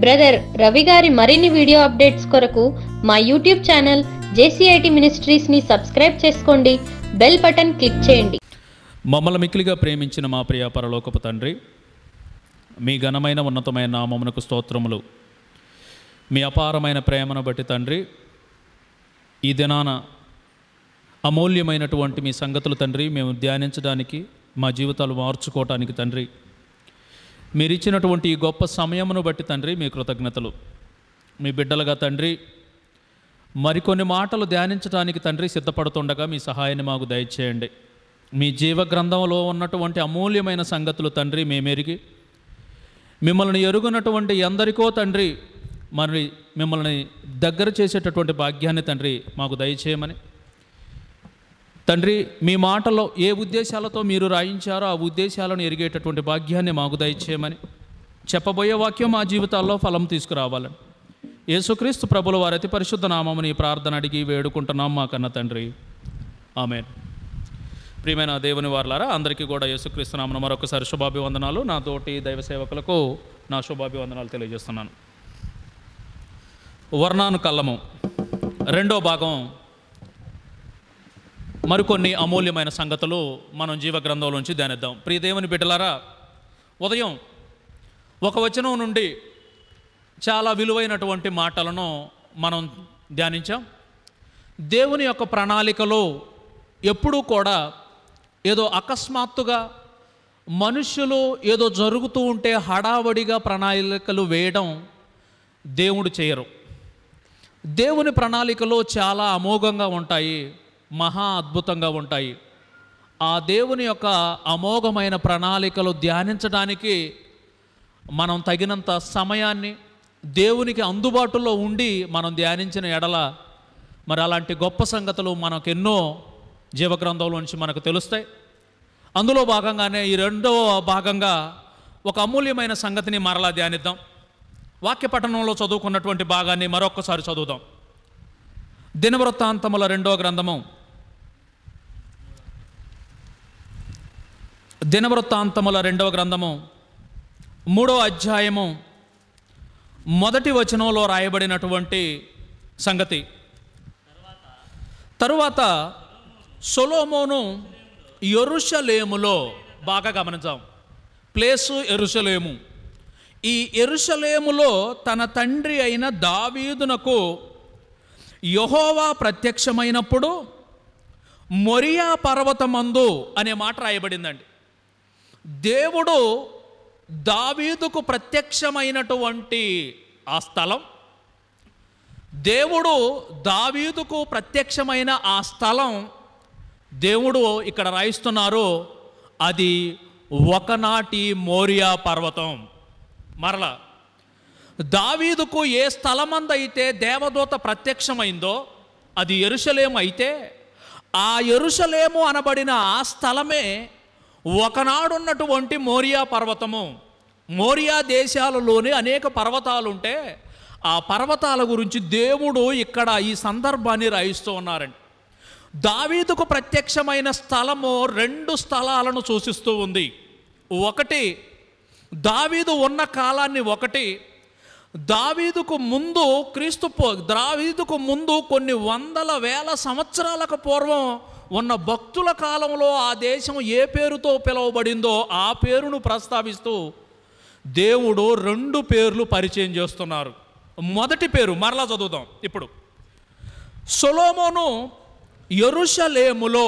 Brother Ravi గారి మరిన్ని video updates కొరకు మా యూట్యూబ్ ఛానల్ జేసీఐటి మినిస్ట్రీస్ ని సబ్స్క్రైబ్ చేసుకోండి బెల్ బటన్ క్లిక్ చేయండి మమ్మల్ని మిక్కిలిగా ప్రేమించిన మా ప్రియ పరలోకపు తండ్రి మీ ఘనమైన ఉన్నతమైన నామమునకు స్తోత్రములు మీ అపారమైన ప్రేమను బట్టి తండ్రి ఈ దినాన అమూల్యమైనటువంటి మీ సంగతులు తండ్రి మేము ధ్యానించడానికి మా జీవితాలు మార్చుకోవటానికి తండ్రి మీరు ఇచ్చినటువంటి ఈ గొప్ప సమయమును బట్టి తండ్రి మీ కృతజ్ఞతలు మీ బిడ్డలుగా తండ్రి మరికొన్ని మాటలు ధ్యానించడానికి తండ్రి సిద్ధపడుతుండగా మీ సహాయాన్ని మాకు దయచేయండి మీ జీవ గ్రంథంలో ఉన్నటువంటి అమూల్యమైన సంగతులు తండ్రి మేమెరిగి మిమ్మల్ని ఎరుగునటువంటి ఎందరికో తండ్రి మరి మిమ్మల్ని దగ్గర చేసేటటువంటి భాగ్యాన్ని తండ్రి మాకు దయచేయమని తండ్రి మీ మాటలో ఏ ఉద్దేశాలతో మీరు రాయించారో ఆ ఉద్దేశాలను ఎరిగేటటువంటి భాగ్యాన్ని మాకు దయచేయమని చెప్పబోయే వాక్యం మా జీవితాల్లో ఫలం తీసుకురావాలని యేసుక్రీస్తు ప్రభుల వారి అతి పరిశుద్ధ నామముని ఈ ప్రార్థన అడిగి వేడుకుంటున్నాం మా కన్న తండ్రి ఆమె ప్రియమైన దేవుని వారులారా అందరికీ కూడా యేసుక్రీస్తు నామన మరొకసారి శుభాభివందనాలు నా తోటి దైవ సేవకులకు నా శుభాభివందనాలు తెలియజేస్తున్నాను వర్ణాను కల్లము రెండో భాగం మరికొన్ని అమూల్యమైన సంగతులు మనం జీవ గ్రంథంలోంచి ధ్యానిద్దాం ప్రియ దేవుని బిడ్డలారా ఉదయం ఒక వచనం నుండి చాలా విలువైనటువంటి మాటలను మనం ధ్యానించాం దేవుని యొక్క ప్రణాళికలో ఎప్పుడూ కూడా ఏదో అకస్మాత్తుగా మనుష్యులు ఏదో జరుగుతూ ఉంటే హడావడిగా ప్రణాళికలు వేయడం దేవుడు చేయరు దేవుని ప్రణాళికలో చాలా అమోఘంగా ఉంటాయి మహా అద్భుతంగా ఉంటాయి ఆ దేవుని యొక్క అమోఘమైన ప్రణాళికలు ధ్యానించడానికి మనం తగినంత సమయాన్ని దేవునికి అందుబాటులో ఉండి మనం ధ్యానించిన ఎడల మరి అలాంటి గొప్ప సంగతులు మనకెన్నో జీవగ్రంథంలోంచి మనకు తెలుస్తాయి అందులో భాగంగానే ఈ రెండవ భాగంగా ఒక అమూల్యమైన సంగతిని మరలా ధ్యానిద్దాం వాక్య పఠనంలో చదువుకున్నటువంటి భాగాన్ని మరొక్కసారి చదువుదాం దినవృత్తాంతముల రెండో గ్రంథము దినవృత్తాంతముల రెండవ గ్రంథము మూడో అధ్యాయము మొదటి వచనంలో రాయబడినటువంటి సంగతి తరువాత సొలోమోను ఎరుషలేములో బాగా గమనించాం ప్లేసు ఎరుషలేము ఈ ఎరుషలేములో తన తండ్రి అయిన దావీదునకు యహోవా ప్రత్యక్షమైనప్పుడు మొరియా పర్వతమందు అనే మాట రాయబడిందండి దేవుడు దావీదుకు ప్రత్యక్షమైనటువంటి ఆ స్థలం దేవుడు దావీదుకు ప్రత్యక్షమైన ఆ స్థలం దేవుడు ఇక్కడ రాయిస్తున్నారు అది ఒకనాటి మోరియా పర్వతం మరలా దావీదుకు ఏ స్థలమందైతే దేవదూత ప్రత్యక్షమైందో అది ఎరుషలేము అయితే ఆ ఎరుషలేము అనబడిన ఆ స్థలమే ఒకనాడున్నటువంటి మోరియా పర్వతము మోరియా దేశాలలోని అనేక పర్వతాలు ఉంటే ఆ పర్వతాల గురించి దేవుడు ఇక్కడ ఈ సందర్భాన్ని రాయిస్తూ ఉన్నారండి దావీదుకు ప్రత్యక్షమైన స్థలము రెండు స్థలాలను సూచిస్తూ ఉంది ఒకటి దావీదు ఉన్న కాలాన్ని ఒకటి దావీదుకు ముందు క్రీస్తు పూ- దావీదుకు ముందు కొన్ని వందల వేల సంవత్సరాలకు పూర్వం ఉన్న భక్తుల కాలంలో ఆ దేశం ఏ పేరుతో పిలువబడిందో ఆ పేరును ప్రస్తావిస్తూ దేవుడు రెండు పేర్లు పరిచయం చేస్తున్నారు మొదటి పేరు మరలా చదువుదాం ఇప్పుడు సొలోమోను ఎరుషలేములో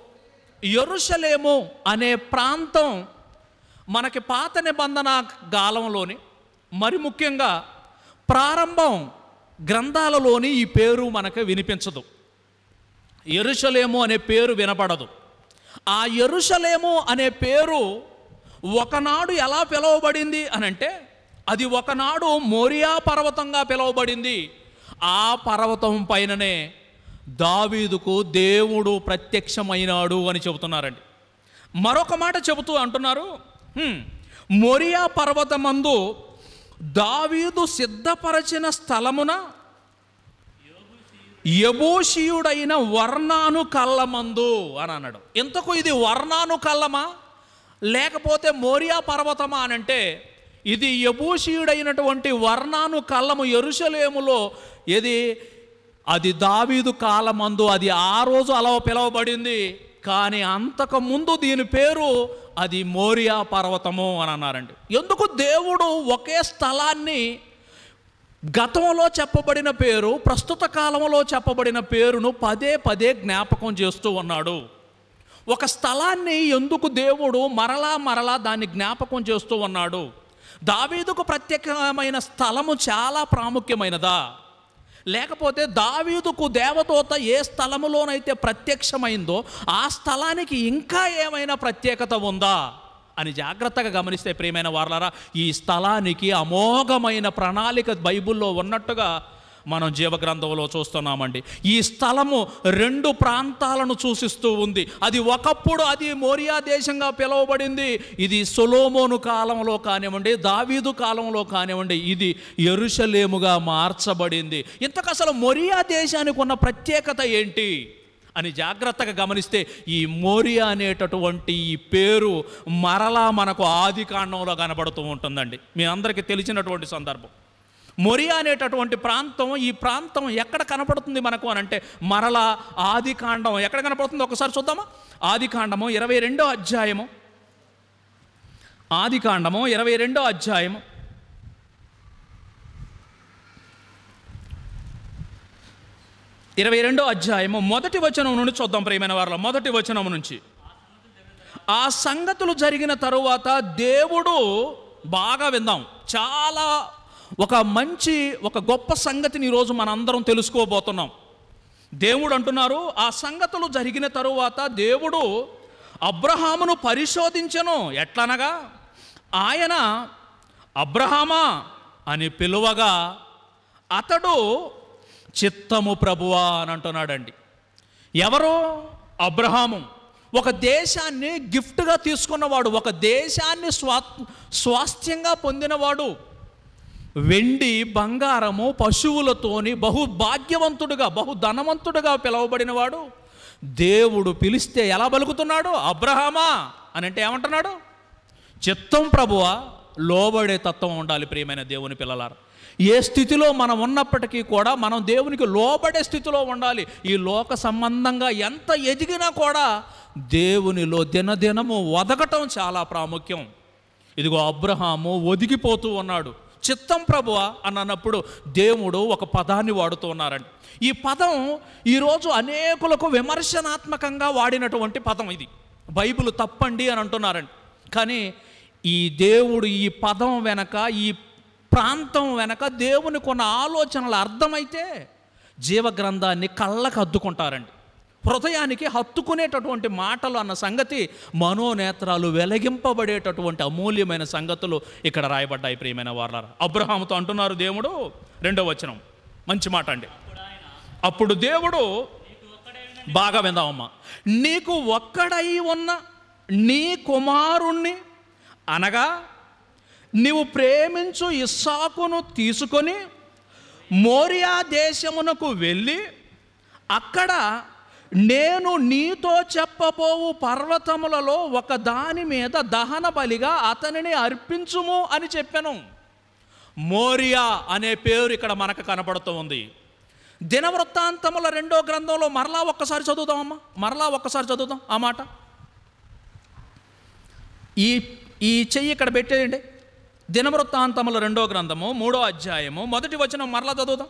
ఎరుషలేము అనే ప్రాంతం మనకి పాత నిబంధన కాలంలోని మరి ముఖ్యంగా ప్రారంభం గ్రంథాలలోని ఈ పేరు మనకు వినిపించదు ఎరుషలేము అనే పేరు వినపడదు ఆ ఎరుషలేము అనే పేరు ఒకనాడు ఎలా పిలువబడింది అని అంటే అది ఒకనాడు మోరియా పర్వతంగా పిలువబడింది ఆ పర్వతం పైననే దావీదుకు దేవుడు ప్రత్యక్షమైనాడు అని చెబుతున్నారండి మరొక మాట చెబుతూ అంటున్నారు "హ్మ్, మొరియా పర్వతమందు దావీదు సిద్ధపరచిన స్థలమున యబూషీయుడైన వర్ణాను కళ్ళమందు అని అన్నాడు ఇంతకు ఇది వర్ణాను కళ్ళమా లేకపోతే మోరియా పర్వతమా అని అంటే ఇది యబూషీయుడైనటువంటి వర్ణాను కళ్ళము ఎరుషలేములో ఏది అది దావీదు కాలమందు అది ఆ రోజు అలా పిలువబడింది కానీ అంతకు ముందు దీని పేరు అది మోరియా పర్వతము అని అన్నారండి ఎందుకు దేవుడు ఒకే స్థలాన్ని గతంలో చెప్పబడిన పేరు ప్రస్తుత కాలంలో చెప్పబడిన పేరును పదే పదే జ్ఞాపకం చేస్తూ ఉన్నాడు ఒక స్థలాన్ని ఎందుకు దేవుడు మరలా మరలా దాన్ని జ్ఞాపకం చేస్తూ ఉన్నాడు దావీదుకు ప్రత్యేకమైన స్థలము చాలా ప్రాముఖ్యమైనదా లేకపోతే దావీదుకు దేవదూత ఏ స్థలములోనైతే ప్రత్యక్షమైందో ఆ స్థలానికి ఇంకా ఏమైనా ప్రత్యేకత ఉందా అని జాగ్రత్తగా గమనిస్తే ప్రియమైన వారలారా ఈ స్థలానికి అమోఘమైన ప్రణాళిక బైబిల్లో ఉన్నట్టుగా మనం జీవగ్రంథంలో చూస్తున్నామండి ఈ స్థలము రెండు ప్రాంతాలను సూచిస్తూ ఉంది అది ఒకప్పుడు అది మోరియా దేశంగా పిలువబడింది ఇది సొలోమోను కాలంలో కానివ్వండి దావీదు కాలంలో కానివ్వండి ఇది ఎరుషలేముగా మార్చబడింది ఇంతకు అసలు మొరియా దేశానికి ఉన్న ప్రత్యేకత ఏంటి అని జాగ్రత్తగా గమనిస్తే ఈ మోరియా అనేటటువంటి ఈ పేరు మరలా మనకు ఆది కాండంలో కనబడుతూ ఉంటుందండి మీ అందరికీ తెలిసినటువంటి సందర్భం మొరియా అనేటటువంటి ప్రాంతం ఈ ప్రాంతం ఎక్కడ కనపడుతుంది మనకు అని అంటే మరలా ఆది కాండం ఎక్కడ కనపడుతుంది ఒకసారి చూద్దామా ఆది కాండము ఇరవై రెండో అధ్యాయము ఆది కాండము ఇరవై రెండో అధ్యాయము ఇరవై రెండో అధ్యాయము మొదటి వచనం నుండి చూద్దాం ప్రియమైన వారిలో మొదటి వచనం నుంచి ఆ సంగతులు జరిగిన తరువాత దేవుడు బాగా విందాం చాలా ఒక మంచి ఒక గొప్ప సంగతిని ఈరోజు మనందరం తెలుసుకోబోతున్నాం దేవుడు అంటున్నారు ఆ సంగతులు జరిగిన తరువాత దేవుడు అబ్రహామును పరిశోధించను ఎట్లనగా ఆయన అబ్రహామా అని పిలువగా అతడు చిత్తము ప్రభువా అని అంటున్నాడండి ఎవరు అబ్రహాము ఒక దేశాన్ని గిఫ్ట్గా తీసుకున్నవాడు ఒక దేశాన్ని స్వా స్వాస్థ్యంగా పొందినవాడు వెండి బంగారము పశువులతోని బహు భాగ్యవంతుడుగా బహు ధనవంతుడుగా పిలువబడినవాడు దేవుడు పిలిస్తే ఎలా పలుకుతున్నాడు అబ్రహామా అని అంటే ఏమంటున్నాడు చిత్తం ప్రభువా లోబడే తత్వం ఉండాలి ప్రియమైన దేవుని పిల్లలారా ఏ స్థితిలో మనం ఉన్నప్పటికీ కూడా మనం దేవునికి లోబడే స్థితిలో ఉండాలి ఈ లోక సంబంధంగా ఎంత ఎదిగినా కూడా దేవునిలో దినదినము ఒదగటం చాలా ప్రాముఖ్యం ఇదిగో అబ్రహాము ఒదిగిపోతూ ఉన్నాడు చిత్తం ప్రభువ అని అన్నప్పుడు దేవుడు ఒక పదాన్ని వాడుతూ ఉన్నారండి ఈ పదం ఈరోజు అనేకులకు విమర్శనాత్మకంగా వాడినటువంటి పదం ఇది బైబిల్ తప్పండి అని అంటున్నారండి కానీ ఈ దేవుడు ఈ పదం వెనక ఈ ప్రాంతం వెనక దేవుని కొన్ని ఆలోచనలు అర్థమైతే జీవగ్రంథాన్ని కళ్ళకు అద్దుకుంటారండి హృదయానికి హత్తుకునేటటువంటి మాటలు అన్న సంగతి మనోనేత్రాలు వెలగింపబడేటటువంటి అమూల్యమైన సంగతులు ఇక్కడ రాయబడ్డాయి ప్రియమైన వారు అబ్రహాముతో అంటున్నారు దేవుడు రెండో వచనం మంచి మాట అండి అప్పుడు దేవుడు బాగా విందామమ్మా నీకు ఒక్కడై ఉన్న నీ కుమారుణ్ణి అనగా నీవు ప్రేమించు ఇస్సాకును తీసుకొని మోరియా దేశమునకు వెళ్ళి అక్కడ నేను నీతో చెప్పబోవు పర్వతములలో ఒక దాని మీద దహన బలిగా అతనిని అర్పించుము అని చెప్పాను మోరియా అనే పేరు ఇక్కడ మనకు కనపడుతూ ఉంది దినవృత్తాంతముల రెండో గ్రంథంలో మరలా ఒక్కసారి చదువుదామమ్మా మరలా ఒక్కసారి చదువుదాం ఆ మాట ఈ ఈ చెయ్యి ఇక్కడ పెట్టేయండి దినవృత్తాంతముల రెండో గ్రంథము మూడో అధ్యాయము మొదటి వచనం మరలా చదువుదాం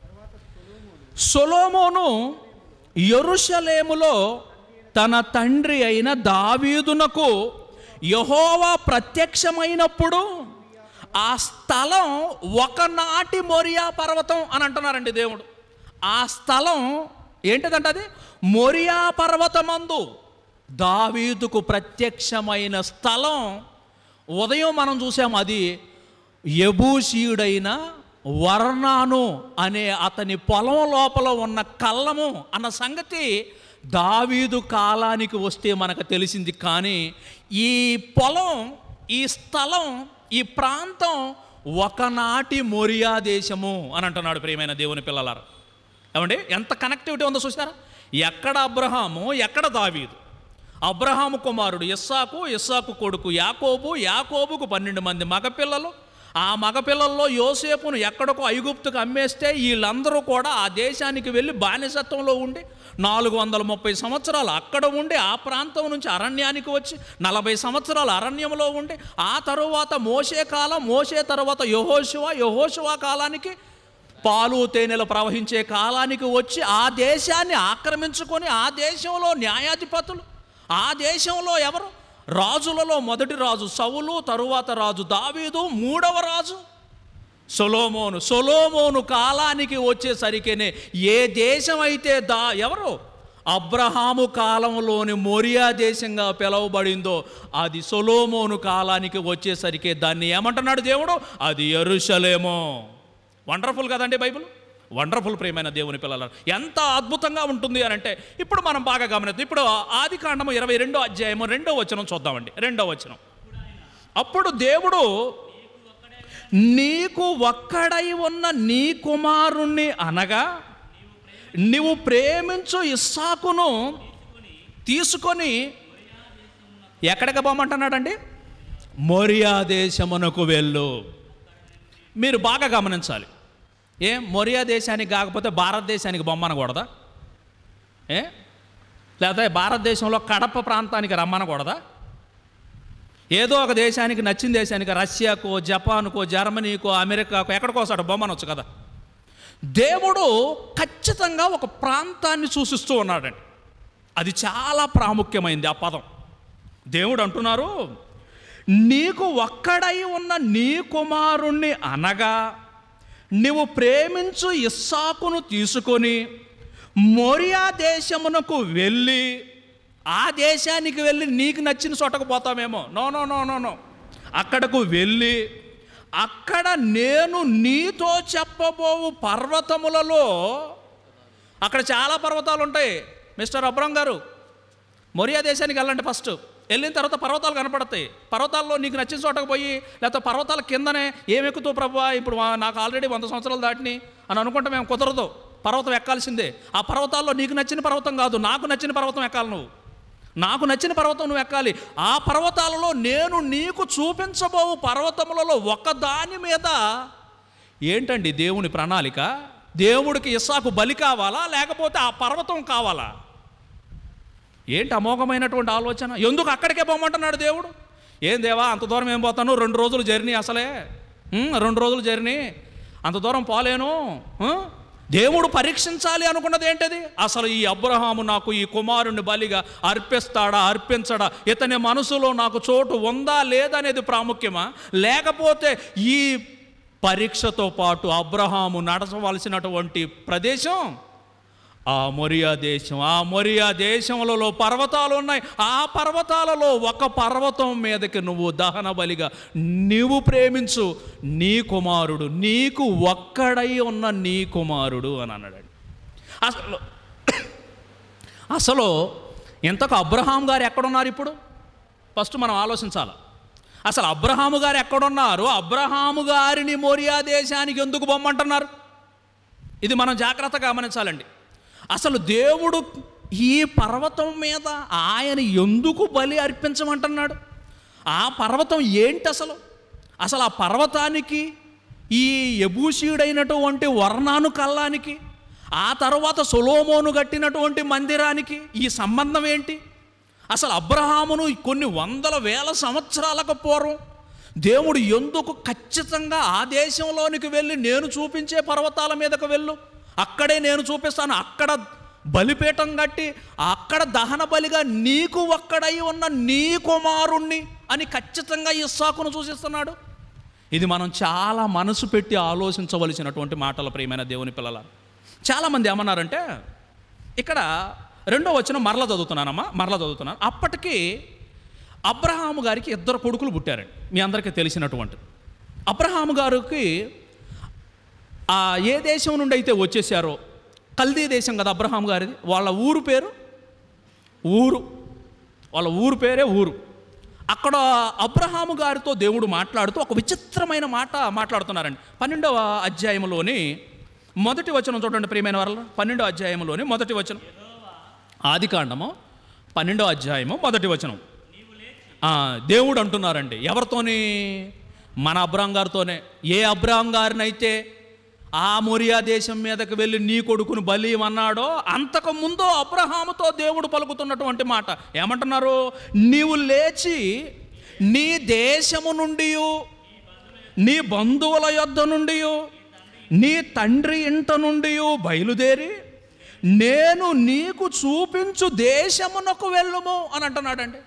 సొలోమోను యెరూషలేములో తన తండ్రి అయిన దావీదునకు యహోవా ప్రత్యక్షమైనప్పుడు ఆ స్థలం ఒకనాటి మొరియా పర్వతం అని అంటున్నారండి దేవుడు ఆ స్థలం ఏంటిదంట అది మొరియా పర్వతమందు దావీదుకు ప్రత్యక్షమైన స్థలం ఉదయం మనం చూసాం అది యబూషీయుడైన వర్ణాను అనే అతని పొలం లోపల ఉన్న కళ్ళము అన్న సంగతి దావీదు కాలానికి వస్తే మనకు తెలిసింది కానీ ఈ పొలం ఈ స్థలం ఈ ప్రాంతం ఒకనాటి మొరియా దేశము అని అంటున్నాడు ప్రియమైన దేవుని పిల్లలారా ఏమండి ఎంత కనెక్టివిటీ ఉందో చూసారా ఎక్కడ అబ్రహాము ఎక్కడ దావీదు అబ్రహాము కుమారుడు ఇస్సాకు ఇస్సాకు కొడుకు యాకోబు యాకోబుకు పన్నెండు మంది మగపిల్లలు ఆ మగపిల్లల్లో యోసేపును ఎక్కడికో ఐగుప్తుకు అమ్మేస్తే వీళ్ళందరూ కూడా ఆ దేశానికి వెళ్ళి బానిసత్వంలో ఉండి నాలుగు వందల ముప్పై సంవత్సరాలు అక్కడ ఉండి ఆ ప్రాంతం నుంచి అరణ్యానికి వచ్చి నలభై సంవత్సరాలు అరణ్యంలో ఉండి ఆ తరువాత మోసే కాలం మోసే తర్వాత యహోశివ యహోశివ కాలానికి పాలు తేనెలు ప్రవహించే కాలానికి వచ్చి ఆ దేశాన్ని ఆక్రమించుకొని ఆ దేశంలో న్యాయాధిపతులు ఆ దేశంలో ఎవరు రాజులలో మొదటి రాజు సౌలు తరువాత రాజు దావీదు మూడవ రాజు సొలోమోను సొలోమోను కాలానికి వచ్చేసరికేనే ఏ దేశం అయితే దా ఎవరు అబ్రహాము కాలంలోని మోరియా దేశంగా పిలువబడిందో అది సొలోమోను కాలానికి వచ్చేసరికి దాన్ని ఏమంటున్నాడు దేవుడు అది ఎరుషలేమో వండర్ఫుల్ కదండి బైబిల్ వండర్ఫుల్ ప్రియమైన దేవుని పిల్లల ఎంత అద్భుతంగా ఉంటుంది అని అంటే ఇప్పుడు మనం బాగా గమనిద్దాం ఇప్పుడు ఆది కాండము ఇరవై రెండో అధ్యాయము రెండో వచనం చూద్దామండి రెండో వచనం అప్పుడు దేవుడు నీకు ఒక్కడై ఉన్న నీ కుమారుణ్ణి అనగా నీవు ప్రేమించు ఇస్సాకును తీసుకొని ఎక్కడికి పోమంటున్నాడండి మొరియా దేశమునకు వెళ్ళు మీరు బాగా గమనించాలి ఏ మొరియా దేశానికి కాకపోతే భారతదేశానికి బొమ్మనకూడదా ఏ లేకపోతే భారతదేశంలో కడప ప్రాంతానికి రమ్మనకూడదా ఏదో ఒక దేశానికి నచ్చిన దేశానికి రష్యాకో జపాన్కో జర్మనీకో అమెరికాకో ఎక్కడికో ఒకసారి బొమ్మనొచ్చు కదా దేవుడు ఖచ్చితంగా ఒక ప్రాంతాన్ని సూచిస్తూ ఉన్నాడండి అది చాలా ప్రాముఖ్యమైంది ఆ పదం దేవుడు అంటున్నారు నీకు ఒక్కడై ఉన్న నీ కుమారుణ్ణి అనగా నీవు ప్రేమించు ఇస్సాకును తీసుకొని మొరియా దేశమునకు వెళ్ళి ఆ దేశానికి వెళ్ళి నీకు నచ్చిన చోటకు పోతామేమో no no no no no అక్కడకు వెళ్ళి అక్కడ నేను నీతో చెప్పబోవు పర్వతములలో అక్కడ చాలా పర్వతాలు ఉంటాయి మిస్టర్ అబ్రం గారు మొరియా దేశానికి వెళ్ళండి ఫస్ట్ వెళ్ళిన తర్వాత పర్వతాలు కనపడతాయి పర్వతాల్లో నీకు నచ్చిన చోటకు పోయి లేకపోతే పర్వతాల కిందనే ఏం ఎక్కుతూ ప్రభు ఇప్పుడు వా- నాకు ఆల్రెడీ వంద సంవత్సరాలు దాటిని అని అనుకుంటే మేము కుదరదు పర్వతం ఎక్కాల్సిందే ఆ పర్వతాల్లో నీకు నచ్చిన పర్వతం కాదు నాకు నచ్చిన పర్వతం ఎక్కాలి నువ్వు నాకు నచ్చిన పర్వతం నువ్వు ఎక్కాలి ఆ పర్వతాలలో నేను నీకు చూపించబోవు పర్వతములలో ఒకదాని మీద ఏంటండి దేవుని ప్రణాళిక దేవుడికి ఇస్సాకు బలి కావాలా లేకపోతే ఆ పర్వతం కావాలా ఏంటి అమోఘమైనటువంటి ఆలోచన ఎందుకు అక్కడికే పోమంటున్నాడు దేవుడు ఏం దేవా అంత దూరం ఏం పోతాను రెండు రోజులు జర్నీ అసలే ఉమ్, రెండు రోజులు జర్నీ అంత దూరం పోలేను ఆ? దేవుడు పరీక్షించాలి అనుకున్నది ఏంటది అసలు ఈ అబ్రహాము నాకు ఈ కుమారుణ్ణి బలిగా అర్పిస్తాడా అర్పించడా ఇతని మనసులో నాకు చోటు ఉందా లేదనేది ప్రాముఖ్యమా లేకపోతే ఈ పరీక్షతో పాటు అబ్రహాము నడచవలసినటువంటి ప్రదేశం ఆ మొరియా దేశం ఆ మొరియా దేశములలో పర్వతాలు ఉన్నాయి ఆ పర్వతాలలో ఒక పర్వతం మీదకి నువ్వు దహన బలిగా నీవు ప్రేమించు నీ కుమారుడు నీకు ఒక్కడై ఉన్న నీ కుమారుడు అని అన్నాడు అసలు అసలు ఇంతకు అబ్రహాం గారు ఎక్కడున్నారు ఇప్పుడు ఫస్ట్ మనం ఆలోచించాలి అసలు అబ్రహాము గారు ఎక్కడున్నారు అబ్రహాము గారిని మోరియా దేశానికి ఎందుకు బొమ్మంటున్నారు ఇది మనం జాగ్రత్తగా గమనించాలండి అసలు దేవుడు ఈ పర్వతం మీద ఆయన ఎందుకు బలి అర్పించమంటున్నాడు ఆ పర్వతం ఏంటి అసలు అసలు ఆ పర్వతానికి ఈ ఎబూసీయుడైనటువంటి వర్ణాను కల్లానికి ఆ తర్వాత సొలోమోను కట్టినటువంటి మందిరానికి ఈ సంబంధం ఏంటి అసలు అబ్రహామును కొన్ని వందల వేల సంవత్సరాలకు పూర్వం దేవుడు ఎందుకు ఖచ్చితంగా ఆ దేశంలోనికి వెళ్ళి నేను చూపించే పర్వతాల మీదకు వెళ్ళు అక్కడే నేను చూపిస్తాను అక్కడ బలిపీఠం కట్టి అక్కడ దహన బలిగా నీకు ఒక్కడై ఉన్న నీ కుమారుణ్ణి అని ఖచ్చితంగా ఇస్సాకును సూచిస్తున్నాడు ఇది మనం చాలా మనసు పెట్టి ఆలోచించవలసినటువంటి మాటల ప్రియమైన దేవుని పిల్లల చాలామంది ఏమన్నారంటే ఇక్కడ రెండో వచ్చిన మరల చదువుతున్నానమ్మా మరల చదువుతున్నాను అప్పటికి అబ్రహాము గారికి ఇద్దరు కొడుకులు పుట్టారండి మీ అందరికీ తెలిసినటువంటి అబ్రహాము గారికి ఆ ఏ దేశం నుండి అయితే వచ్చేసారో కల్దీ దేశం కదా అబ్రహాం గారిది వాళ్ళ ఊరు పేరు ఊరు వాళ్ళ ఊరు పేరే ఊరు అక్కడ అబ్రహాము గారితో దేవుడు మాట్లాడుతూ ఒక విచిత్రమైన మాట మాట్లాడుతున్నారండి పన్నెండవ అధ్యాయంలోని మొదటి వచనం చూడండి ప్రియమైన వాళ్ళ పన్నెండవ అధ్యాయంలోని మొదటి వచనం ఆదికాండము పన్నెండో అధ్యాయము మొదటి వచనం ఆ, దేవుడు అంటున్నారండి ఎవరితోని మన అబ్రాం గారితోనే ఏ అబ్రాం గారినైతే ఆ మొరియా దేశం మీదకి వెళ్ళి నీ కొడుకును బలి అన్నాడో అంతకు ముందు అబ్రహాముతో దేవుడు పలుకుతున్నటువంటి మాట ఏమంటున్నారు నీవు లేచి నీ దేశము నుండి నీ బంధువుల యొద్ద నుండి నీ తండ్రి ఇంట నుండి బయలుదేరి నేను నీకు చూపించు దేశమునకు వెళ్ళుము అని అంటున్నాడండి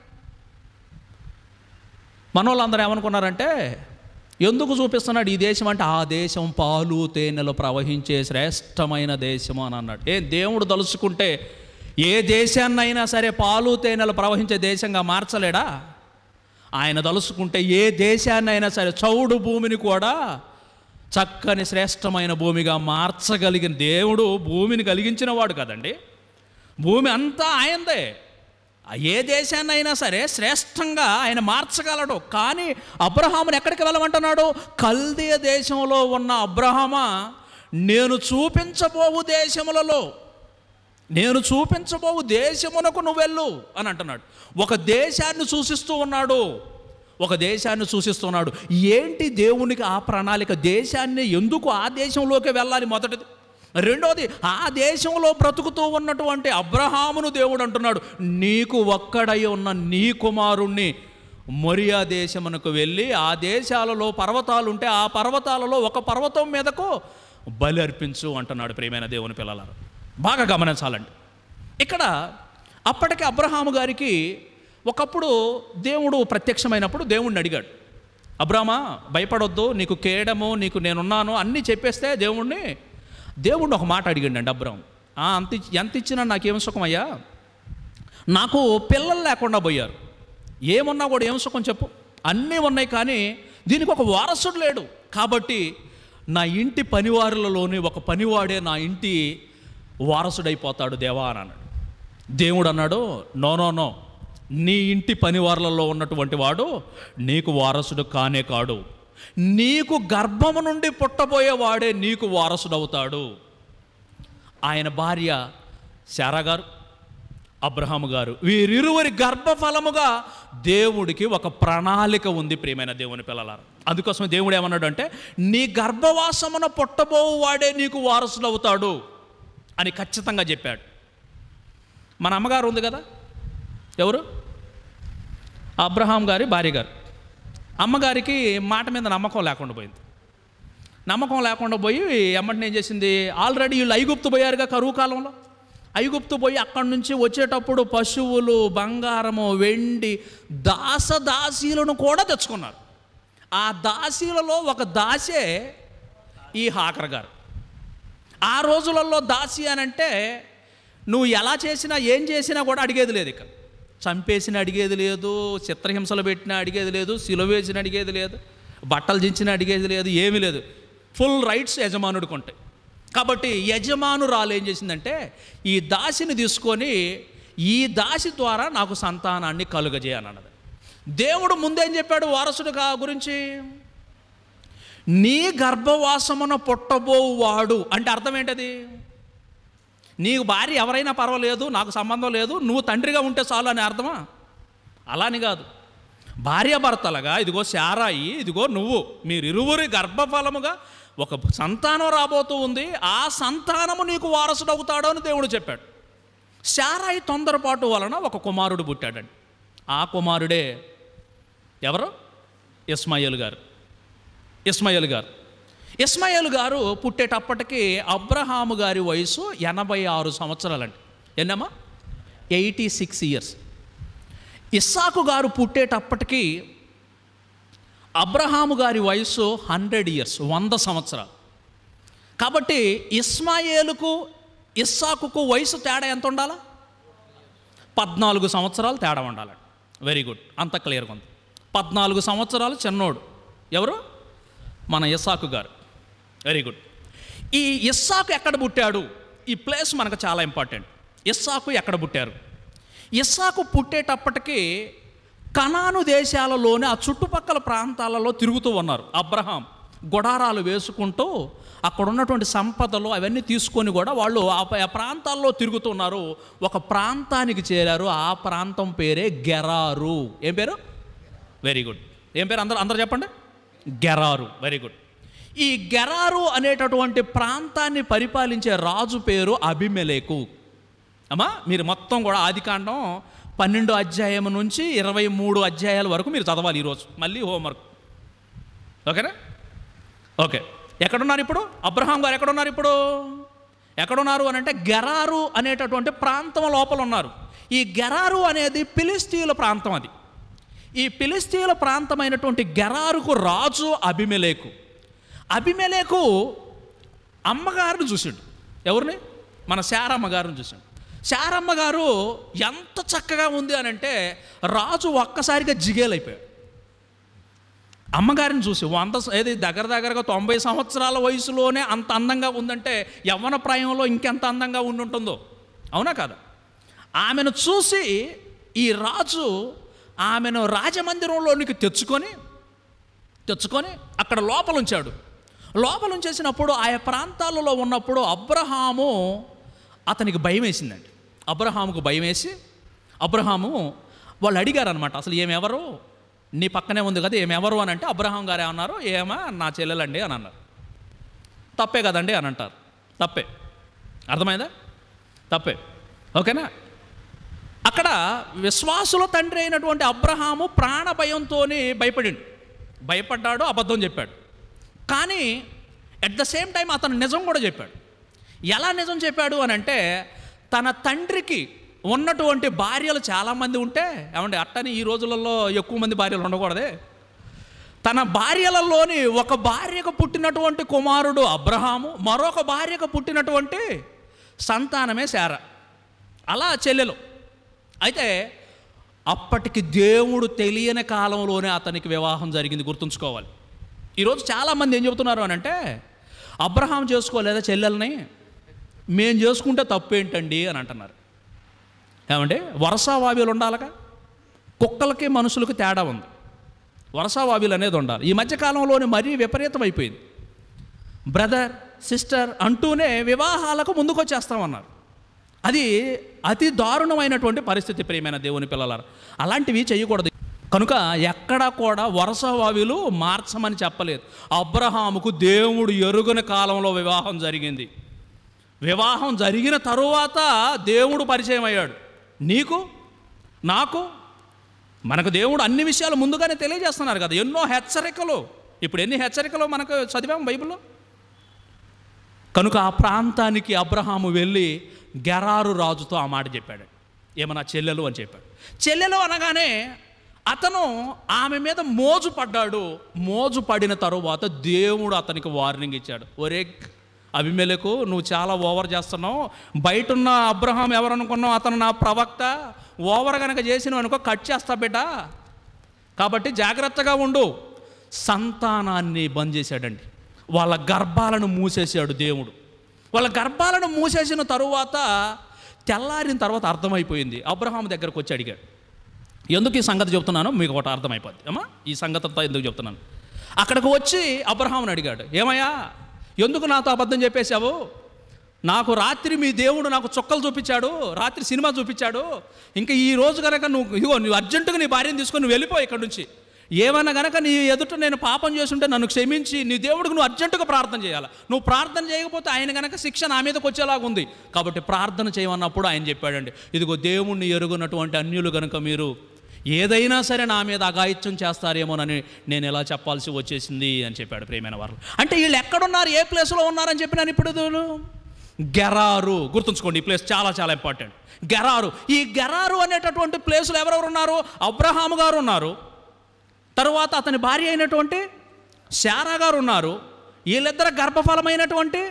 మన వాళ్ళందరూ ఏమనుకున్నారంటే ఎందుకు చూపిస్తున్నాడు ఈ దేశం అంటే ఆ దేశం పాలు తేనెలు ప్రవహించే శ్రేష్టమైన దేశము అని అన్నాడు ఏ దేవుడు తలుచుకుంటే ఏ దేశాన్నైనా సరే పాలు తేనెలు ప్రవహించే దేశంగా మార్చలేడా ఆయన తలుచుకుంటే ఏ దేశాన్నైనా సరే చౌడు భూమిని కూడా చక్కని శ్రేష్టమైన భూమిగా మార్చగలిగిన దేవుడు భూమిని కలిగించిన వాడు కదండి భూమి అంతా ఆయనదే ఏ దేశాన్నైనా సరే శ్రేష్టంగా ఆయన మార్చగలడు కానీ అబ్రహాముని ఎక్కడికి వెళ్ళమంటున్నాడు కల్దీయ దేశంలో ఉన్న అబ్రహమా నేను చూపించబోవు దేశములలో నేను చూపించబోవు దేశమునకు నువ్వు వెళ్ళు అని అంటున్నాడు ఒక దేశాన్ని సూచిస్తూ ఉన్నాడు ఒక దేశాన్ని సూచిస్తున్నాడు ఏంటి దేవునికి ఆ ప్రణాళిక దేశాన్ని ఎందుకు ఆ దేశంలోకి వెళ్ళాలి మొదటిది రెండోది ఆ దేశంలో బ్రతుకుతూ ఉన్నటువంటి అబ్రహామును దేవుడు అంటున్నాడు నీకు ఒక్కడై ఉన్న నీ కుమారుణ్ణి మొరియా దేశమునకు వెళ్ళి ఆ దేశాలలో పర్వతాలు ఉంటే ఆ పర్వతాలలో ఒక పర్వతం మీదకు బలి అర్పించు అంటున్నాడు ప్రియమైన దేవుని పిల్లలారు బాగా గమనించాలండి ఇక్కడ అప్పటికి అబ్రహాము గారికి ఒకప్పుడు దేవుడు ప్రత్యక్షమైనప్పుడు దేవుణ్ణి అడిగాడు అబ్రామా భయపడొద్దు నీకు కేయడము నీకు నేనున్నాను అన్నీ చెప్పేస్తే దేవుణ్ణి దేవుణ్ణి ఒక మాట అడిగాడండి అబ్రాం "ఆ, అంత ఇచ్చి- ఎంత ఇచ్చినా నాకేం సుఖమయ్యా నాకు పిల్లలు లేకుండా పోయారు ఏమున్నా కూడా ఏం సుఖం చెప్పు అన్నీ ఉన్నాయి కానీ దీనికి ఒక వారసుడు లేడు కాబట్టి నా ఇంటి పనివారులలోని ఒక పనివాడే నా ఇంటి వారసుడైపోతాడు దేవా అని అన్నాడు దేవుడు అన్నాడు నో నో నో నీ ఇంటి పనివారులలో ఉన్నటువంటి వాడు నీకు వారసుడు కానే కాడు నీకు గర్భము నుండి పుట్టబోయేవాడే నీకు వారసుడవుతాడు ఆయన భార్య శారా గారు అబ్రహాము గారు వీరిరువురి గర్భఫలముగా దేవుడికి ఒక ప్రణాళిక ఉంది ప్రియమైన దేవుని పిల్లలారు అందుకోసం దేవుడు ఏమన్నాడు అంటే నీ గర్భవాసమున పుట్టబోవు వాడే నీకు వారసుడవుతాడు అని ఖచ్చితంగా చెప్పాడు మన అమ్మగారు ఉంది కదా ఎవరు అబ్రహాం గారి భార్య గారు అమ్మగారికి మాట మీద నమ్మకం లేకుండా పోయింది నమ్మకం లేకుండా పోయి ఎమ్మటిని ఏం చేసింది ఆల్రెడీ వీళ్ళు ఐగుప్తు పోయారుగా కరువు కాలంలో ఐగుప్తు పోయి అక్కడి నుంచి వచ్చేటప్పుడు పశువులు బంగారము వెండి దాస దాసీలను కూడా తెచ్చుకున్నారు ఆ దాసీలలో ఒక దాసే ఈ హాకర్ గారు ఆ రోజులలో దాసి అని అంటే నువ్వు ఎలా చేసినా ఏం చేసినా కూడా అడిగేది లేదు ఇక చంపేసిన అడిగేది లేదు చిత్రహింసలు పెట్టినా అడిగేది లేదు సిలువేసిన అడిగేది లేదు బట్టలు దించిన అడిగేది లేదు ఏమీ లేదు ఫుల్ రైట్స్ యజమానుడికి ఉంటాయి కాబట్టి యజమానురాలు ఏం చేసిందంటే ఈ దాసిని తీసుకొని ఈ దాసి ద్వారా నాకు సంతానాన్ని కలుగజేయనన్నది దేవుడు ముందేం చెప్పాడు వారసుడు కా గురించి నీ గర్భవాసమున పుట్టబోవాడు అంటే అర్థం ఏంటది నీకు భార్య ఎవరైనా పర్వాలేదు నాకు సంబంధం లేదు నువ్వు తండ్రిగా ఉంటే చాలు అని అర్థమా అలా అని కాదు భార్యాభర్తలుగా ఇదిగో శారాయి ఇదిగో నువ్వు మీరిరువురి గర్భఫలముగా ఒక సంతానం రాబోతూ ఉంది ఆ సంతానము నీకు వారసుడవుతాడు అని దేవుడు చెప్పాడు శారాయి తొందరపాటు వలన ఒక కుమారుడు పుట్టాడండి ఆ కుమారుడే ఎవరు ఇస్మాయిల్ గారు ఇస్మాయిల్ గారు ఇస్మాయిల్ గారు పుట్టేటప్పటికి అబ్రహాము గారి వయసు ఎనభై ఆరు సంవత్సరాలండి ఎన్నమ్మా ఎయిటీ సిక్స్ ఇయర్స్ ఇస్సాకు గారు పుట్టేటప్పటికి అబ్రహాము గారి వయసు హండ్రెడ్ ఇయర్స్ వంద సంవత్సరాలు కాబట్టి ఇస్మాయేలుకు ఇస్సాకుకు వయసు తేడా ఎంత ఉండాలా పద్నాలుగు సంవత్సరాలు తేడా ఉండాలండి వెరీ గుడ్ అంత క్లియర్గా ఉంది పద్నాలుగు సంవత్సరాలు చిన్నోడు ఎవరు మన ఇస్సాకు గారు వెరీ గుడ్ ఈ ఇస్సాకు ఎక్కడ పుట్టాడు ఈ ప్లేస్ మనకు చాలా ఇంపార్టెంట్ ఇస్సాకు ఎక్కడ పుట్టారు ఇస్సాకు పుట్టేటప్పటికి కనాను దేశాలలోనే ఆ చుట్టుపక్కల ప్రాంతాలలో తిరుగుతూ ఉన్నారు అబ్రహాం గుడారాలు వేసుకుంటూ అక్కడ ఉన్నటువంటి సంపదలు అవన్నీ తీసుకొని కూడా వాళ్ళు ఆ ప- ఆ ప్రాంతాల్లో తిరుగుతున్నారు ఒక ప్రాంతానికి చేరారు ఆ ప్రాంతం పేరే గెరారు ఏం పేరు వెరీ గుడ్ ఏం పేరు అందరూ అందరూ చెప్పండి గెరారు వెరీ గుడ్ ఈ గెరారు అనేటటువంటి ప్రాంతాన్ని పరిపాలించే రాజు పేరు అభిమెలేకు అమ్మా మీరు మొత్తం కూడా ఆదికాండం పన్నెండు అధ్యాయం నుంచి ఇరవై మూడు అధ్యాయాల వరకు మీరు చదవాలి ఈరోజు మళ్ళీ హోంవర్క్ ఓకేనా ఓకే ఎక్కడున్నారు ఇప్పుడు అబ్రహాం గారు ఎక్కడున్నారు ఇప్పుడు ఎక్కడున్నారు అని అంటే గెరారు అనేటటువంటి ప్రాంతం లోపల ఉన్నారు ఈ గెరారు అనేది ఫిలిస్తీన్ల ప్రాంతం అది ఈ ఫిలిస్తీన్ల ప్రాంతమైనటువంటి గెరారుకు రాజు అభిమెలేకు అభిమెలేకు అమ్మగారిని చూసాడు ఎవరిని మన శారమ్మ గారిని చూసాడు శారమ్మ గారు ఎంత చక్కగా ఉంది అని అంటే రాజు ఒక్కసారిగా జిగేలైపోయాడు అమ్మగారిని చూసి వంద స- ఏది దగ్గర దగ్గరగా తొంభై సంవత్సరాల వయసులోనే అంత అందంగా ఉందంటే యవ్వన ప్రాయంలో ఇంకెంత అందంగా ఉండి ఉంటుందో అవునా కాదా ఆమెను చూసి ఈ రాజు ఆమెను రాజమందిరంలోనికి తెచ్చుకొని తెచ్చుకొని అక్కడ లోపల ఉంచాడు లోపల ఉంచేసినప్పుడు ఆయా ప్రాంతాలలో ఉన్నప్పుడు అబ్రహాము అతనికి భయం వేసిందండి అబ్రహాముకు భయం వేసి అబ్రహాము వాళ్ళు అడిగారు అనమాట అసలు ఏమెవరు నీ పక్కనే ఉంది కదా ఏమెవరు అని అంటే అబ్రహాం గారు ఏమన్నారు ఏమా నా చెల్లెలండి అని అన్నారు తప్పే కదండి అని అంటారు తప్పే అర్థమైందా తప్పే ఓకేనా అక్కడ విశ్వాసుల తండ్రి అయినటువంటి అబ్రహాము ప్రాణ భయంతో భయపడిండు భయపడ్డాడు అబద్ధం చెప్పాడు కానీ అట్ ద సేమ్ టైం అతను నిజం కూడా చెప్పాడు ఎలా నిజం చెప్పాడు అని అంటే తన తండ్రికి ఉన్నటువంటి భార్యలు చాలామంది ఉంటే ఏమండి అట్టని ఈ రోజులలో ఎక్కువ మంది భార్యలు ఉండకూడదే తన భార్యలలోని ఒక భార్యకు పుట్టినటువంటి కుమారుడు అబ్రహాము మరొక భార్యకు పుట్టినటువంటి సంతానమే శార అలా చెల్లెలు అయితే అప్పటికి దేవుడు తెలియని కాలంలోనే అతనికి వివాహం జరిగింది గుర్తుంచుకోవాలి ఈరోజు చాలామంది ఏం చెబుతున్నారు అని అంటే అబ్రహాం చేసుకోలేదా చెల్లెల్ని మేం చేసుకుంటే తప్పేంటండి అని అంటున్నారు ఏమంటే వరసావావ్యులు ఉండాలిగా కుక్కలకి మనుషులకు తేడా ఉంది వరసావావ్యులు అనేది ఉండాలి ఈ మధ్యకాలంలోనే మరీ విపరీతం అయిపోయింది బ్రదర్ సిస్టర్ అంటూనే వివాహాలకు ముందుకొచ్చేస్తామన్నారు అది అతి దారుణమైనటువంటి పరిస్థితి ప్రియమైన దేవుని పిల్లలారా అలాంటివి చేయకూడదు కనుక ఎక్కడా కూడా వరసవావిలు మార్చమని చెప్పలేదు అబ్రహాముకు దేవుడు ఎరుగని కాలంలో వివాహం జరిగింది వివాహం జరిగిన తరువాత దేవుడు పరిచయం అయ్యాడు నీకు నాకు మనకు దేవుడు అన్ని విషయాలు ముందుగానే తెలియజేస్తున్నారు కదా ఎన్నో హెచ్చరికలు ఇప్పుడు ఎన్ని హెచ్చరికలు మనకు చదివాం బైబిల్లో కనుక ఆ ప్రాంతానికి అబ్రహాము వెళ్ళి గెరారు రాజుతో ఆ మాట చెప్పాడు ఏమన్నా చెల్లెలు అని చెప్పాడు చెల్లెలు అనగానే అతను ఆమె మీద మోజు పడ్డాడు మోజు పడిన తరువాత దేవుడు అతనికి వార్నింగ్ ఇచ్చాడు ఒరే అభిమేలకు నువ్వు చాలా ఓవర్ చేస్తున్నావు బయట ఉన్న అబ్రహాం ఎవరనుకున్నావు అతను నా ప్రవక్త ఓవర్ కనుక చేసినావు అనుకో కట్ చేస్తా బిడ్డ కాబట్టి జాగ్రత్తగా ఉండు సంతానాన్ని బంద్ చేశాడండి వాళ్ళ గర్భాలను మూసేశాడు దేవుడు వాళ్ళ గర్భాలను మూసేసిన తరువాత తెల్లారిన తర్వాత అర్థమైపోయింది అబ్రహాం దగ్గరకు వచ్చి అడిగాడు ఎందుకు ఈ సంగతి చెప్తున్నానో మీకు ఒకటి అర్థమైపోద్ది అమ్మా ఈ సంగతి అంతా ఎందుకు చెప్తున్నాను అక్కడికి వచ్చి అబ్రహాంని అడిగాడు ఏమయ్యా ఎందుకు నాతో అబద్ధం చెప్పేశావు నాకు రాత్రి మీ దేవుడు నాకు చుక్కలు చూపించాడు రాత్రి సినిమా చూపించాడు ఇంకా ఈ రోజు కనుక నువ్వు ఇదిగో నువ్వు అర్జెంటుగా నీ భార్యను తీసుకొని నువ్వు వెళ్ళిపో ఇక్కడి నుంచి ఏమన్నా గనక నీ ఎదుట నేను పాపం చేస్తుంటే నన్ను క్షమించి నీ దేవుడికి నువ్వు అర్జెంటుగా ప్రార్థన చేయాలి నువ్వు ప్రార్థన చేయకపోతే ఆయన గనక శిక్ష నా మీదకి వచ్చేలాగా ఉంది కాబట్టి ప్రార్థన చేయమన్నప్పుడు ఆయన చెప్పాడండి ఇదిగో దేవుణ్ణి ఎరుగున్నటువంటి అన్యులు గనుక మీరు ఏదైనా సరే నా మీద అగాయిత్యం చేస్తారేమోనని నేను ఎలా చెప్పాల్సి వచ్చేసింది అని చెప్పాడు ప్రేమైన వారు అంటే వీళ్ళు ఎక్కడున్నారు ఏ ప్లేస్లో ఉన్నారని చెప్పినాను ఇప్పుడు వీళ్ళు? గెరారు గుర్తుంచుకోండి ఈ ప్లేస్ చాలా చాలా ఇంపార్టెంట్ గెరారు ఈ గెరారు అనేటటువంటి ప్లేస్లో ఎవరెవరు ఉన్నారు అబ్రహాము గారు ఉన్నారు తరువాత అతని భార్య అయినటువంటి శారా గారు ఉన్నారు వీళ్ళిద్దరు గర్భఫలమైనటువంటి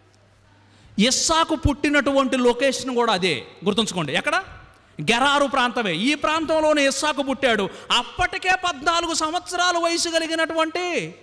ఇస్సాకు పుట్టినటువంటి లొకేషన్ కూడా అదే గుర్తుంచుకోండి ఎక్కడ గెరారు ప్రాంతమే ఈ ప్రాంతంలోనే ఇస్సాకు పుట్టాడు అప్పటికే పద్నాలుగు సంవత్సరాలు వయసు కలిగినటువంటి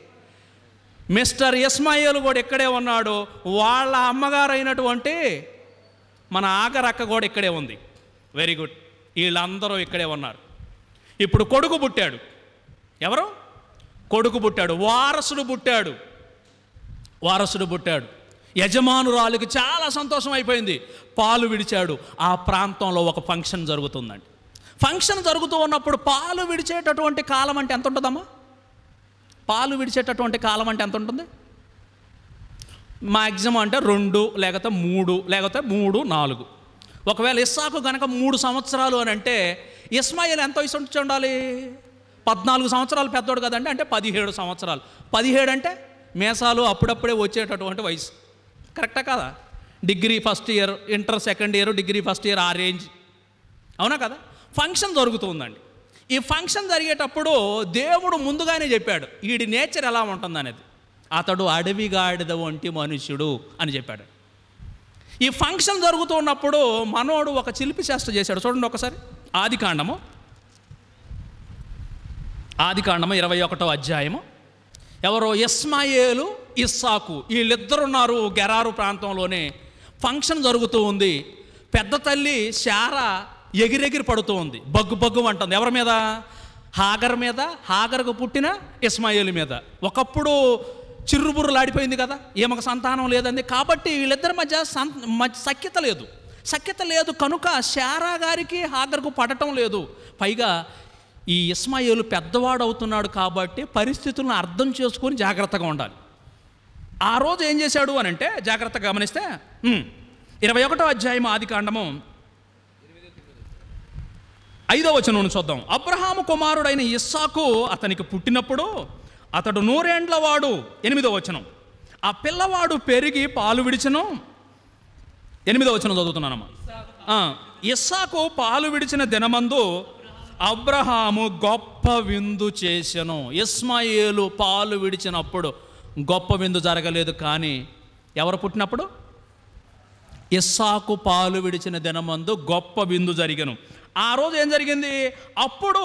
మిస్టర్ ఇస్మాయిల్ కూడా ఇక్కడే ఉన్నాడు వాళ్ళ అమ్మగారు అయినటువంటి మన ఆగరక్క కూడా ఇక్కడే ఉంది వెరీ గుడ్ వీళ్ళందరూ ఇక్కడే ఉన్నారు ఇప్పుడు కొడుకు పుట్టాడు ఎవరు కొడుకు పుట్టాడు వారసుడు పుట్టాడు వారసుడు పుట్టాడు యజమానురాలికి చాలా సంతోషం అయిపోయింది పాలు విడిచాడు ఆ ప్రాంతంలో ఒక ఫంక్షన్ జరుగుతుందండి ఫంక్షన్ జరుగుతూ ఉన్నప్పుడు పాలు విడిచేటటువంటి కాలం అంటే ఎంత ఉంటుందమ్మా పాలు విడిచేటటువంటి కాలం అంటే ఎంత ఉంటుంది మ్యాక్సిమం అంటే రెండు లేకపోతే మూడు లేకపోతే మూడు నాలుగు ఒకవేళ ఇస్సాకు కనుక మూడు సంవత్సరాలు అని అంటే ఇస్మాయిల్ ఎంత వయసు ఉంచి ఉండాలి పద్నాలుగు సంవత్సరాలు పెద్దోడు కదండి అంటే పదిహేడు సంవత్సరాలు పదిహేడు అంటే మేసాలు అప్పుడప్పుడే వచ్చేటటువంటి వయసు కరెక్టా కదా degree first year inter second year degree first year ఆ రేంజ్ అవునా కదా ఫంక్షన్ జరుగుతుందండి ఈ ఫంక్షన్ జరిగేటప్పుడు దేవుడు ముందుగానే చెప్పాడు వీడి నేచర్ ఎలా ఉంటుంది అనేది అతడు అడవిగాడిద వంటి మనుష్యుడు అని చెప్పాడు ఈ ఫంక్షన్ జరుగుతూ ఉన్నప్పుడు మనోడు ఒక చిలిపి చేష్ట చేశాడు చూడండి ఒకసారి ఆది కాండము ఆది కాండము ఇరవై ఒకటో అధ్యాయము ఎవరో ఇస్మాయేలు ఇస్సాకు వీళ్ళిద్దరున్నారు గెరారు ప్రాంతంలోనే ఫంక్షన్ జరుగుతూ ఉంది పెద్ద తల్లి శారా ఎగిరెగిరి పడుతూ ఉంది బగ్గు బగ్గు అంటుంది ఎవరి మీద హాగర్ మీద హాగర్కు పుట్టిన ఇస్మాయిల్ మీద ఒకప్పుడు చిర్రుబుర్రులాడిపోయింది కదా ఈమెకు సంతానం లేదండి కాబట్టి వీళ్ళిద్దరి మధ్య సం మధ్య సఖ్యత లేదు సఖ్యత లేదు కనుక శారా గారికి హాగర్కు పడటం లేదు పైగా ఈ ఇస్మాయిలు పెద్దవాడు అవుతున్నాడు కాబట్టి పరిస్థితులను అర్థం చేసుకొని జాగ్రత్తగా ఉండాలి ఆ రోజు ఏం చేశాడు అని అంటే జాగ్రత్తగా గమనిస్తే ఉమ్, ఇరవై ఒకటో అధ్యాయం ఆది కాండము ఐదో వచనం చూద్దాం అబ్రహాము కుమారుడైన ఇస్సాకు అతనికి పుట్టినప్పుడు అతడు నూరేండ్ల వాడు ఎనిమిదో వచనం ఆ పిల్లవాడు పెరిగి పాలు విడిచను ఎనిమిదో వచనం చదువుతున్నానమ్మా ఆ, ఇస్సాకు పాలు విడిచిన దినమందు అబ్రహాము గొప్ప విందు చేసెను ఇస్మాయేలు పాలు విడిచినప్పుడు గొప్ప విందు జరగలేదు కానీ ఎవరు పుట్టినప్పుడు ఇస్సాకు పాలు విడిచిన దినమందు గొప్ప విందు జరిగను ఆ రోజు ఏం జరిగింది అప్పుడు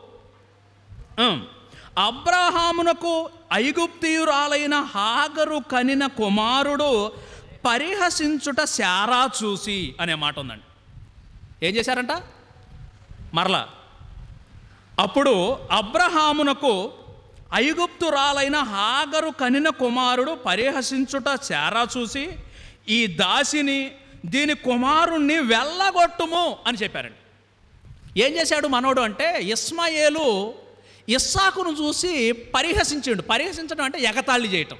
ఉమ్, అబ్రహామునకు ఐగుప్తియురాలైన హాగరు కనిన కుమారుడు పరిహసించుట శారా చూసి అనే మాట ఉందండి ఏం చేశారంట మరలా అప్పుడు అబ్రహామునకు ఐగుప్తురాలైన హాగరు కనిన కుమారుడు పరిహసించుట శారా చూసి ఈ దాసిని దీని కుమారుణ్ణి వెళ్ళగొట్టుము అని చెప్పారండి ఏం చేశాడు మనోడు అంటే ఇస్మాయేలు ఇస్సాకును చూసి పరిహసించాడు పరిహసించడం అంటే ఎగతాళి చేయటం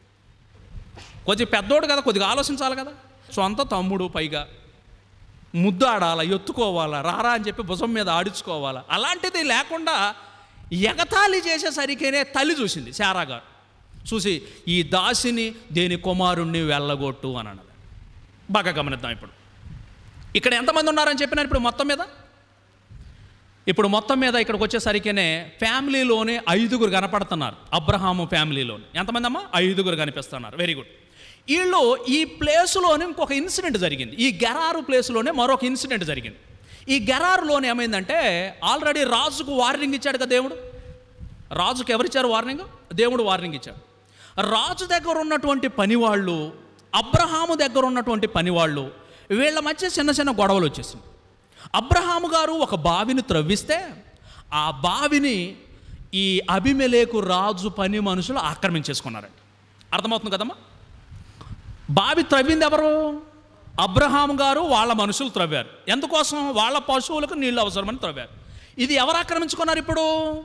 కొద్దిగా పెద్దోడు కదా కొద్దిగా ఆలోచించాలి కదా సొంత తమ్ముడు పైగా ముద్దు ఆడాలా ఎత్తుకోవాలా రారా అని చెప్పి భుజం మీద ఆడించుకోవాలా అలాంటిది లేకుండా ఎగతాళి చేసేసరికేనే తల్లి చూసింది శారా గారు చూసి ఈ దాసిని దేని కుమారుణ్ణి వెళ్ళగొట్టు అని అన్నది బాగా గమనిద్దాం ఇప్పుడు ఇక్కడ ఎంతమంది ఉన్నారని చెప్పినారు ఇప్పుడు మొత్తం మీద ఇప్పుడు మొత్తం మీద ఇక్కడికి వచ్చేసరికినే ఫ్యామిలీలోనే ఐదుగురు కనపడుతున్నారు అబ్రహాము ఫ్యామిలీలోని ఎంతమంది అమ్మా ఐదుగురు కనిపిస్తున్నారు వెరీ గుడ్ వీళ్ళు ఈ ప్లేసులోనే ఇంకొక ఇన్సిడెంట్ జరిగింది ఈ గెరారు ప్లేసులోనే మరొక ఇన్సిడెంట్ జరిగింది ఈ గెరారులోనే ఏమైందంటే ఆల్రెడీ రాజుకు వార్నింగ్ ఇచ్చాడు కదా దేవుడు రాజుకు ఎవరిచ్చారు వార్నింగ్ దేవుడు వార్నింగ్ ఇచ్చాడు రాజు దగ్గర ఉన్నటువంటి పనివాళ్ళు అబ్రహాము దగ్గర ఉన్నటువంటి పనివాళ్ళు వీళ్ళ మధ్య చిన్న చిన్న గొడవలు వచ్చేసింది అబ్రహాము గారు ఒక బావిని త్రవ్విస్తే ఆ బావిని ఈ అభిమెలేకు రాజు పని మనుషులు ఆక్రమించేసుకున్నారండి అర్థమవుతుంది కదమ్మా బావి త్రవ్వింది ఎవరు అబ్రహాం గారు వాళ్ళ మనుషులు త్రవ్వారు ఎందుకోసం వాళ్ళ పశువులకు నీళ్ళు అవసరమని త్రవ్వారు ఇది ఎవరు ఆక్రమించుకున్నారు ఇప్పుడు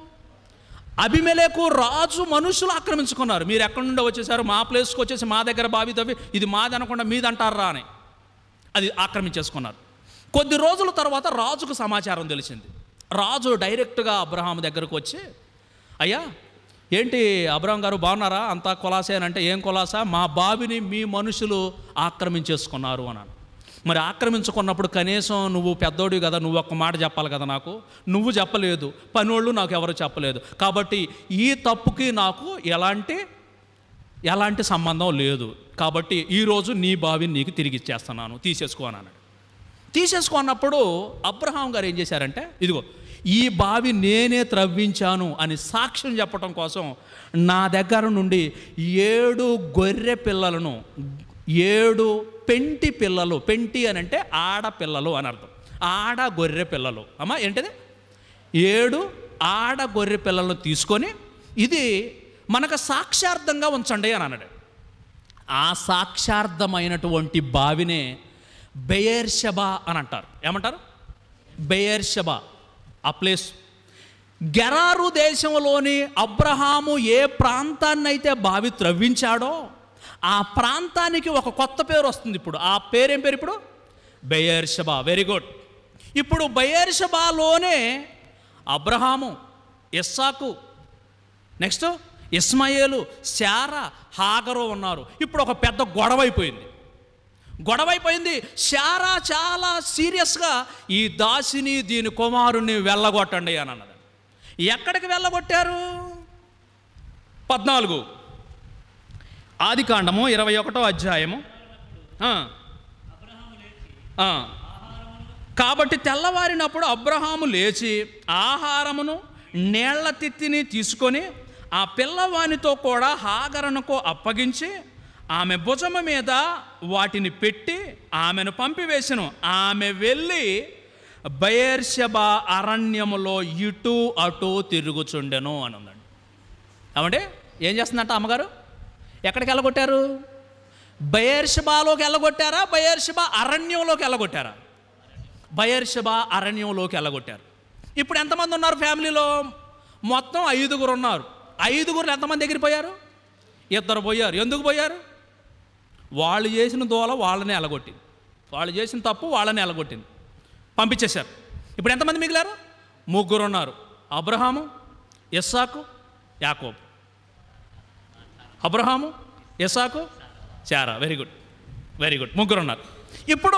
అభిమెలేకు రాజు మనుషులు ఆక్రమించుకున్నారు మీరు ఎక్కడి నుండి వచ్చేసారు మా ప్లేస్కి వచ్చేసి మా దగ్గర బావి తవ్వి ఇది మాది అనకుండా మీది అంటారా అని అది ఆక్రమించేసుకున్నారు కొద్ది రోజుల తర్వాత రాజుకు సమాచారం తెలిసింది రాజు డైరెక్ట్గా అబ్రహాం దగ్గరకు వచ్చి అయ్యా ఏంటి అబ్రహాం గారు బాగున్నారా అంతా కొలాసే అని అంటే ఏం కొలాసా మా బావిని మీ మనుషులు ఆక్రమించేసుకున్నారు అన్నాను మరి ఆక్రమించుకున్నప్పుడు కనీసం నువ్వు పెద్దోడివి కదా నువ్వు ఒక్క మాట చెప్పాలి కదా నాకు నువ్వు చెప్పలేదు పనోళ్ళు నాకు ఎవరు చెప్పలేదు కాబట్టి ఈ తప్పుకి నాకు ఎలాంటి ఎలాంటి సంబంధం లేదు కాబట్టి ఈరోజు నీ బావిని నీకు తిరిగి ఇచ్చేస్తున్నాను తీసేసుకో అని అన్నాడు తీసేసుకో అన్నప్పుడు అబ్రహాం గారు ఏం చేశారంటే ఇదిగో ఈ బావి నేనే త్రవ్వించాను అని సాక్ష్యం చెప్పడం కోసం నా దగ్గర నుండి ఏడు గొర్రె పిల్లలను ఏడు పెంటి పిల్లలు పెంటి అని అంటే ఆడపిల్లలు అని అర్థం ఆడ గొర్రె పిల్లలు అమ్మా ఏంటిది ఏడు ఆడ గొర్రె పిల్లలను తీసుకొని ఇది మనకు సాక్ష్యార్థంగా ఉంచండి అని అన్నాడు ఆ సాక్షార్థమైనటువంటి బావినే బెయర్షబా అని అంటారు ఏమంటారు బెయర్షబా ఆ ప్లేస్ గెరారు దేశంలోని అబ్రహాము ఏ ప్రాంతాన్ని అయితే బావి త్రవ్వించాడో ఆ ప్రాంతానికి ఒక కొత్త పేరు వస్తుంది ఇప్పుడు ఆ పేరేం పేరు ఇప్పుడు బెయర్షబా వెరీ గుడ్ ఇప్పుడు బెయర్షబాలోనే అబ్రహాము ఇస్సాకు నెక్స్ట్ ఇస్మాయేలు శారా హాగరు ఉన్నారు ఇప్పుడు ఒక పెద్ద గొడవ అయిపోయింది గొడవ అయిపోయింది శారా చాలా సీరియస్గా ఈ దాసిని దీని కుమారుని వెళ్ళగొట్టండి అని అన్నది ఎక్కడికి వెళ్ళగొట్టారు పద్నాలుగు ఆది కాండము ఇరవై ఒకటో అధ్యాయము ఆ. ఆ. కాబట్టి తెల్లవారినప్పుడు అబ్రహాము లేచి ఆహారమును నీళ్ల తిత్తిని తీసుకొని ఆ పిల్లవానితో కూడా హాగరనుకు అప్పగించి ఆమె భుజము మీద వాటిని పెట్టి ఆమెను పంపివేసెను ఆమె వెళ్ళి బయర్షబా అరణ్యములో ఇటు అటు తిరుగుచుండెను అని ఉందండి ఏమంటే ఏం చేస్తుందంట అమ్మగారు ఎక్కడికి వెళ్ళగొట్టారు బయర్షబాలోకి వెళ్ళగొట్టారా బయర్షబా అరణ్యంలోకి వెళ్ళగొట్టారా బయర్షబా అరణ్యంలోకి వెళ్ళగొట్టారు ఇప్పుడు ఎంతమంది ఉన్నారు ఫ్యామిలీలో మొత్తం ఐదుగురు ఉన్నారు ఐదుగురు ఎంతమంది దగ్గర పోయారు ఇద్దరు పోయారు ఎందుకు పోయారు వాళ్ళు చేసిన దోల వాళ్ళని ఎలగొట్టింది వాళ్ళు చేసిన తప్పు వాళ్ళని ఎలగొట్టింది పంపించేశారు ఇప్పుడు ఎంతమంది మిగిలారు ముగ్గురు ఉన్నారు అబ్రహాము ఇస్సాకు యాకోబు అబ్రహాము ఇస్సాకు చారా వెరీ గుడ్ వెరీ గుడ్ ముగ్గురు ఉన్నారు ఇప్పుడు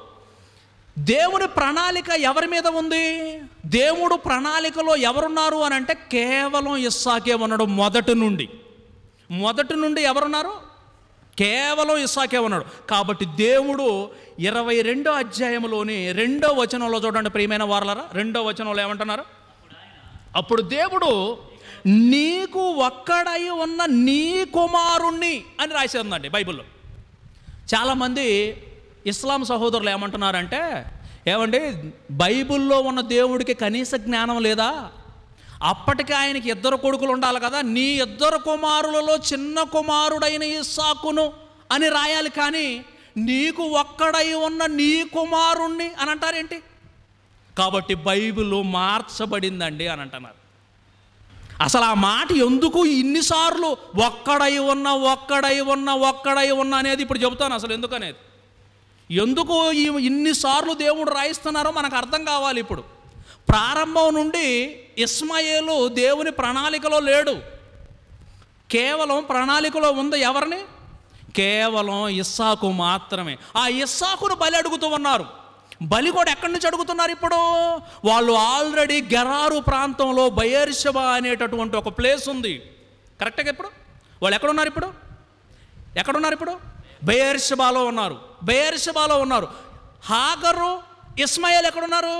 దేవుని ప్రణాళిక ఎవరి మీద ఉంది దేవుడు ప్రణాళికలో ఎవరున్నారు అని అంటే కేవలం ఇస్సాకే ఉన్నాడు మొదటి నుండి మొదటి నుండి ఎవరున్నారు కేవలం ఇస్సాకే ఉన్నాడు కాబట్టి దేవుడు ఇరవై రెండో అధ్యాయంలోని రెండో వచనంలో చూడండి ప్రియమైన వారలరా రెండో వచనంలో ఏమంటున్నారు అప్పుడు దేవుడు నీకు ఒక్కడై ఉన్న నీ కుమారుణ్ణి అని రాసి ఉందండి బైబిల్లో చాలామంది ఇస్లాం సహోదరులు ఏమంటున్నారంటే ఏమండి బైబిల్లో ఉన్న దేవుడికి కనీస జ్ఞానం లేదా అప్పటికి ఆయనకి ఇద్దరు కొడుకులు ఉండాలి కదా నీ ఇద్దరు కుమారులలో చిన్న కుమారుడైన ఇస్సాకును అని రాయాలి కానీ నీకు ఒక్కడై ఉన్న నీ కుమారుణ్ణి అని అంటారేంటి కాబట్టి బైబిల్ మార్చబడిందండి అని అంటున్నారు అసలు ఆ మాట ఎందుకు ఇన్నిసార్లు ఒక్కడై ఉన్న ఒక్కడై ఉన్న ఒక్కడై ఉన్న అనేది ఇప్పుడు చెబుతాను అసలు ఎందుకు అనేది ఎందుకు ఈ ఇన్నిసార్లు దేవుడు రాయిస్తున్నారో మనకు అర్థం కావాలి ఇప్పుడు ప్రారంభం నుండి ఇస్మాయేలు దేవుని ప్రణాళికలో లేడు కేవలం ప్రణాళికలో ఉంది ఎవరిని కేవలం ఇస్సాకు మాత్రమే ఆ ఇస్సాకును బలి అడుగుతూ ఉన్నారు బలి కూడా ఎక్కడి నుంచి అడుగుతున్నారు ఇప్పుడు వాళ్ళు ఆల్రెడీ గెరారు ప్రాంతంలో బయర్షబ అనేటటువంటి ఒక ప్లేస్ ఉంది కరెక్ట్గా ఇప్పుడు వాళ్ళు ఎక్కడున్నారు ఇప్పుడు ఎక్కడున్నారు ఇప్పుడు బెయర్షబాలో ఉన్నారు బెయర్షబాలో ఉన్నారు హాగరు ఇస్మాయిల్ ఎక్కడున్నారు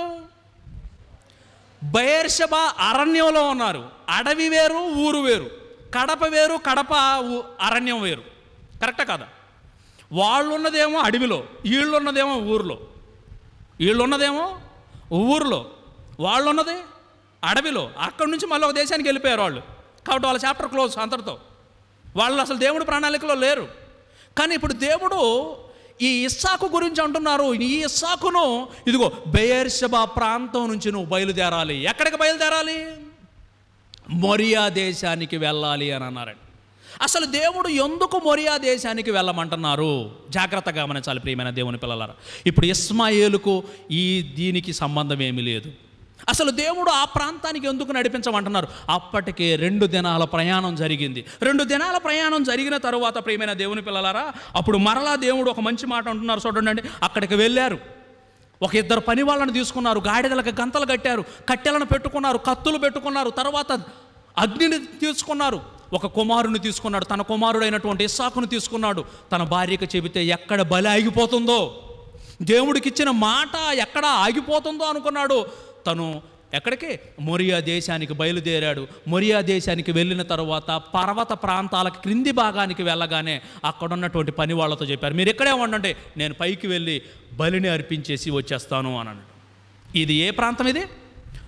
బయర్షబా అరణ్యంలో ఉన్నారు అడవి వేరు ఊరు వేరు కడప వేరు కడప ఊ- అరణ్యం వేరు కరెక్టా కదా వాళ్ళు ఉన్నదేమో అడవిలో వీళ్ళు ఉన్నదేమో ఊరిలో వీళ్ళు ఉన్నదేమో ఊరిలో వాళ్ళు ఉన్నది అడవిలో అక్కడి నుంచి మళ్ళీ ఒక దేశానికి వెళ్ళిపోయారు వాళ్ళు కాబట్టి వాళ్ళ చాప్టర్ క్లోజ్ అంతటితో వాళ్ళు అసలు దేవుడి ప్రణాళికలో లేరు కానీ ఇప్పుడు దేవుడు ఈ ఇస్సాకు గురించి అంటున్నారు ఈ ఇస్సాకును ఇదిగో బెయర్షబా ప్రాంతం నుంచి నువ్వు బయలుదేరాలి ఎక్కడికి బయలుదేరాలి మొరియా దేశానికి వెళ్ళాలి అని అన్నారండి అసలు దేవుడు ఎందుకు మొరియా దేశానికి వెళ్ళమంటున్నారు జాగ్రత్తగా గమనించాలి ప్రియమైన దేవుని పిల్లలారా ఇప్పుడు ఇస్మాయేలుకు ఈ దీనికి సంబంధం ఏమీ లేదు అసలు దేవుడు ఆ ప్రాంతానికి ఎందుకు నడిపించమంటున్నారు అప్పటికే రెండు దినాల ప్రయాణం జరిగింది రెండు దినాల ప్రయాణం జరిగిన తరువాత ప్రియమైన దేవుని పిల్లలారా అప్పుడు మరలా దేవుడు ఒక మంచి మాట అంటున్నారు చూడండి అక్కడికి వెళ్ళారు ఒక ఇద్దరు పని వాళ్ళని తీసుకున్నారు గాడిదలకు గంతలు కట్టారు కట్టెలను పెట్టుకున్నారు కత్తులు పెట్టుకున్నారు తర్వాత అగ్నిని తీసుకున్నారు ఒక కుమారుని తీసుకున్నాడు తన కుమారుడైనటువంటి ఇస్సాకును తీసుకున్నాడు తన భార్యకు చెబితే ఎక్కడ బలి ఆగిపోతుందో దేవుడికి ఇచ్చిన మాట ఎక్కడ ఆగిపోతుందో అనుకున్నాడు తను ఎక్కడికి మొరియా దేశానికి బయలుదేరాడు మొరియా దేశానికి వెళ్ళిన తర్వాత పర్వత ప్రాంతాలకు క్రింది భాగానికి వెళ్ళగానే అక్కడ ఉన్నటువంటి పని వాళ్ళతో చెప్పారు మీరు ఇక్కడే ఉండండి నేను పైకి వెళ్ళి బలిని అర్పించేసి వచ్చేస్తాను అని అన్నాడు ఇది ఏ ప్రాంతం ఇది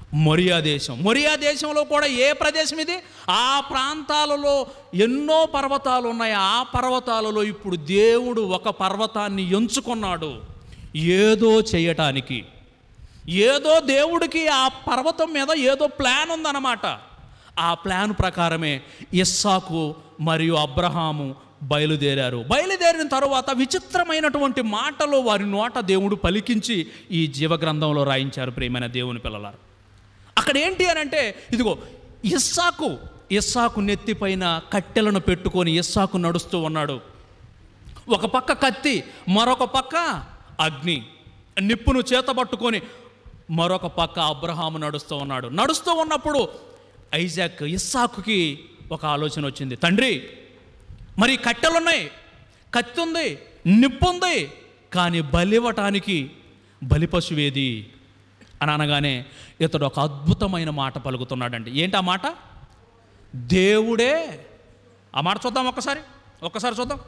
మొరియా దేశం మొరియా దేశంలో కూడా ఏ ప్రదేశం ఇది ఆ ప్రాంతాలలో ఎన్నో పర్వతాలు ఉన్నాయి ఆ పర్వతాలలో ఇప్పుడు దేవుడు ఒక పర్వతాన్ని ఎంచుకున్నాడు ఏదో చేయటానికి ఏదో దేవుడికి ఆ పర్వతం మీద ఏదో ప్లాన్ ఉందన్నమాట ఆ ప్లాన్ ప్రకారమే ఇస్సాకు మరియు అబ్రహాము బయలుదేరారు బయలుదేరిన తరువాత విచిత్రమైనటువంటి మాటలు వారి నోట దేవుడు పలికించి ఈ జీవగ్రంథంలో రాయించారు ప్రియమైన దేవుని పిల్లలారు అక్కడ ఏంటి అని అంటే ఇదిగో ఇస్సాకు ఇస్సాకు నెత్తిపైన కట్టెలను పెట్టుకొని ఇస్సాకు నడుస్తూ ఉన్నాడు ఒక పక్క కత్తి మరొక పక్క అగ్ని నిప్పును చేతబట్టుకొని మరొక పక్క అబ్రహాము నడుస్తూ ఉన్నాడు నడుస్తూ ఉన్నప్పుడు ఐజాక్ ఇస్సాకుకి ఒక ఆలోచన వచ్చింది తండ్రి మరి కట్టెలున్నాయి కత్తి ఉంది నిప్పు ఉంది కానీ బలివ్వటానికి బలి పశువేది అని అనగానే ఇతడు ఒక అద్భుతమైన మాట పలుకుతున్నాడండి ఏంటి ఆ మాట దేవుడే ఆ మాట చూద్దాం ఒక్కసారి ఒక్కసారి చూద్దాం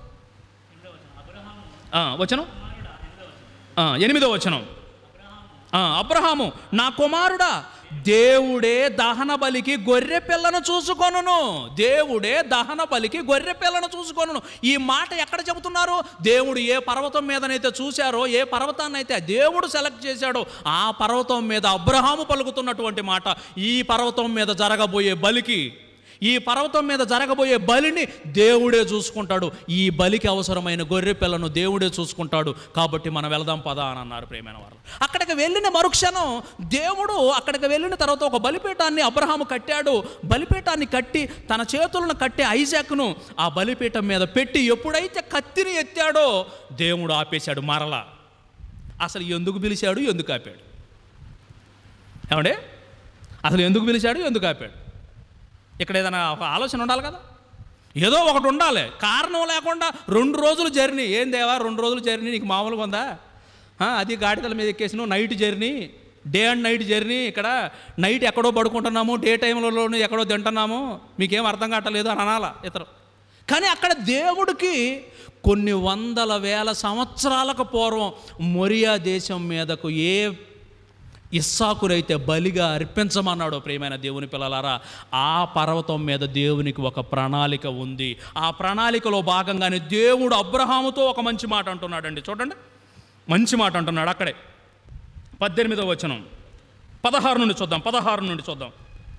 ఆ, వచనం ఆ, ఎనిమిదో వచనం ఆ, అబ్రహాము నా కుమారుడా దేవుడే దహన బలికి గొర్రె పిల్లను చూసుకొనును దేవుడే దహన బలికి గొర్రె పిల్లను చూసుకొనును ఈ మాట ఎక్కడ చెబుతున్నారు దేవుడు ఏ పర్వతం మీదనైతే చూశారో ఏ పర్వతాన్ని అయితే దేవుడు సెలెక్ట్ చేశాడో ఆ పర్వతం మీద అబ్రహాము పలుకుతున్నటువంటి మాట ఈ పర్వతం మీద జరగబోయే బలికి ఈ పర్వతం మీద జరగబోయే బలిని దేవుడే చూసుకుంటాడు ఈ బలికి అవసరమైన గొర్రె పిల్లను దేవుడే చూసుకుంటాడు కాబట్టి మనం వెళదాం పదా అని అన్నారు ప్రేమైన వారు అక్కడికి వెళ్ళిన మరుక్షణం దేవుడు అక్కడికి వెళ్ళిన తర్వాత ఒక బలిపీఠాన్ని అబ్రహాము కట్టాడు బలిపీఠాన్ని కట్టి తన చేతులను కట్టి ఐజాక్ను ఆ బలిపీఠం మీద పెట్టి ఎప్పుడైతే కత్తిని ఎత్తాడో దేవుడు ఆపేశాడు మరలా అసలు ఎందుకు పిలిచాడు ఎందుకు ఆపాడు ఏమండే అసలు ఎందుకు పిలిచాడు ఎందుకు ఆపాడు ఇక్కడ ఏదైనా ఒక ఆలోచన ఉండాలి కదా ఏదో ఒకటి ఉండాలి కారణం లేకుండా రెండు రోజులు జర్నీ ఏం దేవా రెండు రోజులు జర్నీ నీకు మామూలుగా ఉందా ఆ, అది గాడిదల మీద ఎక్కేసిన night journey day and night journey ఇక్కడ నైట్ ఎక్కడో పడుకుంటున్నాము డే టైంలోనూ ఎక్కడో తింటున్నాము మీకేం అర్థం కావట్లేదు అని అనాల ఇతరు కానీ అక్కడ దేవుడికి కొన్ని వందల వేల సంవత్సరాలకు పూర్వం మొరియా దేశం మీదకు ఏ ఇస్సాకునైతే బలిగా అర్పించమన్నాడు ప్రియమైన దేవుని పిల్లలారా ఆ పర్వతం మీద దేవునికి ఒక ప్రణాళిక ఉంది ఆ ప్రణాళికలో భాగంగానే దేవుడు అబ్రహాముతో ఒక మంచి మాట అంటున్నాడండి చూడండి మంచి మాట అంటున్నాడు అక్కడే పద్దెనిమిదవ వచనం పదహారు నుండి చూద్దాం పదహారు నుండి చూద్దాం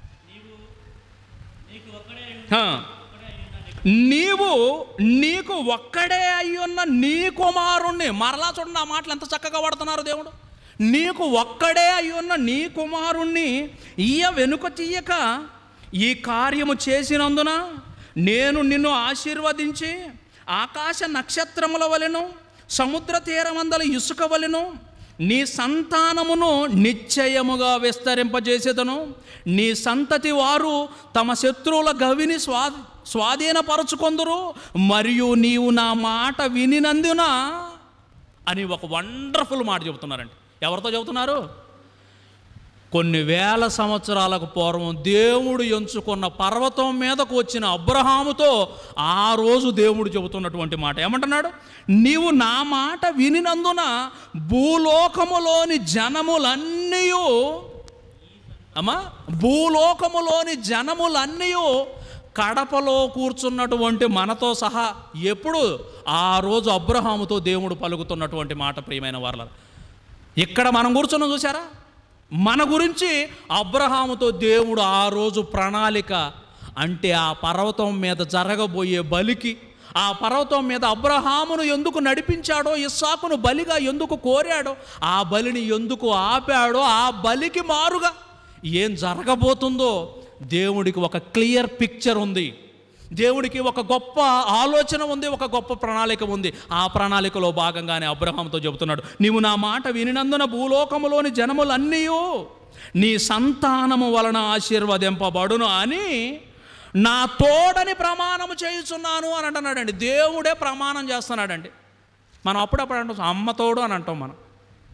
ఆ. నీవు నీకు ఒక్కడే అయ్యున్న నీ కుమారుణ్ణి మరలా చూడండి ఆ మాటలు ఎంత చక్కగా వాడుతున్నారు దేవుడు నీకు ఒక్కడే అయ్యున్న నీ కుమారుణ్ణి ఈయ వెనుక తీయక ఈ కార్యము చేసినందున నేను నిన్ను ఆశీర్వదించి ఆకాశ నక్షత్రముల వలెను సముద్ర తీరమందల ఇసుక వలెను నీ సంతానమును నిశ్చయముగా విస్తరింపజేసేదను నీ సంతతి వారు తమ శత్రువుల గవిని స్వా స్వాధీనపరచుకొందురు మరియు నీవు నా మాట వినినందున అని ఒక వండర్ఫుల్ మాట చెబుతున్నారండి ఎవరితో చెబుతున్నారు కొన్ని వేల సంవత్సరాలకు పూర్వం దేవుడు ఎంచుకున్న పర్వతం మీదకు వచ్చిన అబ్రహాముతో ఆ రోజు దేవుడు చెబుతున్నటువంటి మాట ఏమంటున్నాడు నీవు నా మాట వినినందున భూలోకములోని జనములన్నీ అమ్మా భూలోకములోని జనములన్నీ కడపలో కూర్చున్నటువంటి మనతో సహా ఎప్పుడు ఆ రోజు అబ్రహాముతో దేవుడు పలుకుతున్నటువంటి మాట ప్రియమైన వాళ్ళ ఇక్కడ మనం కూర్చున్నాం చూసారా మన గురించి అబ్రహాముతో దేవుడు ఆ రోజు ప్రణాళిక అంటే ఆ పర్వతం మీద జరగబోయే బలికి ఆ పర్వతం మీద అబ్రహామును ఎందుకు నడిపించాడో ఇస్సాకును బలిగా ఎందుకు కోరాడో ఆ బలిని ఎందుకు ఆపాడో ఆ బలికి మారుగా ఏం జరగబోతుందో దేవుడికి ఒక క్లియర్ పిక్చర్ ఉంది దేవుడికి ఒక గొప్ప ఆలోచన ఉంది ఒక గొప్ప ప్రణాళిక ఉంది ఆ ప్రణాళికలో భాగంగానే అబ్రహాంతో చెబుతున్నాడు నీవు నా మాట వినినందున భూలోకములోని జనములన్నీ నీ సంతానము వలన ఆశీర్వదింపబడును అని నా తోడని ప్రమాణము చేయుచున్నాను అని అంటున్నాడండి దేవుడే ప్రమాణం చేస్తున్నాడండి మనం అప్పుడప్పుడు అంటాం అమ్మ తోడు అని అంటాం మనం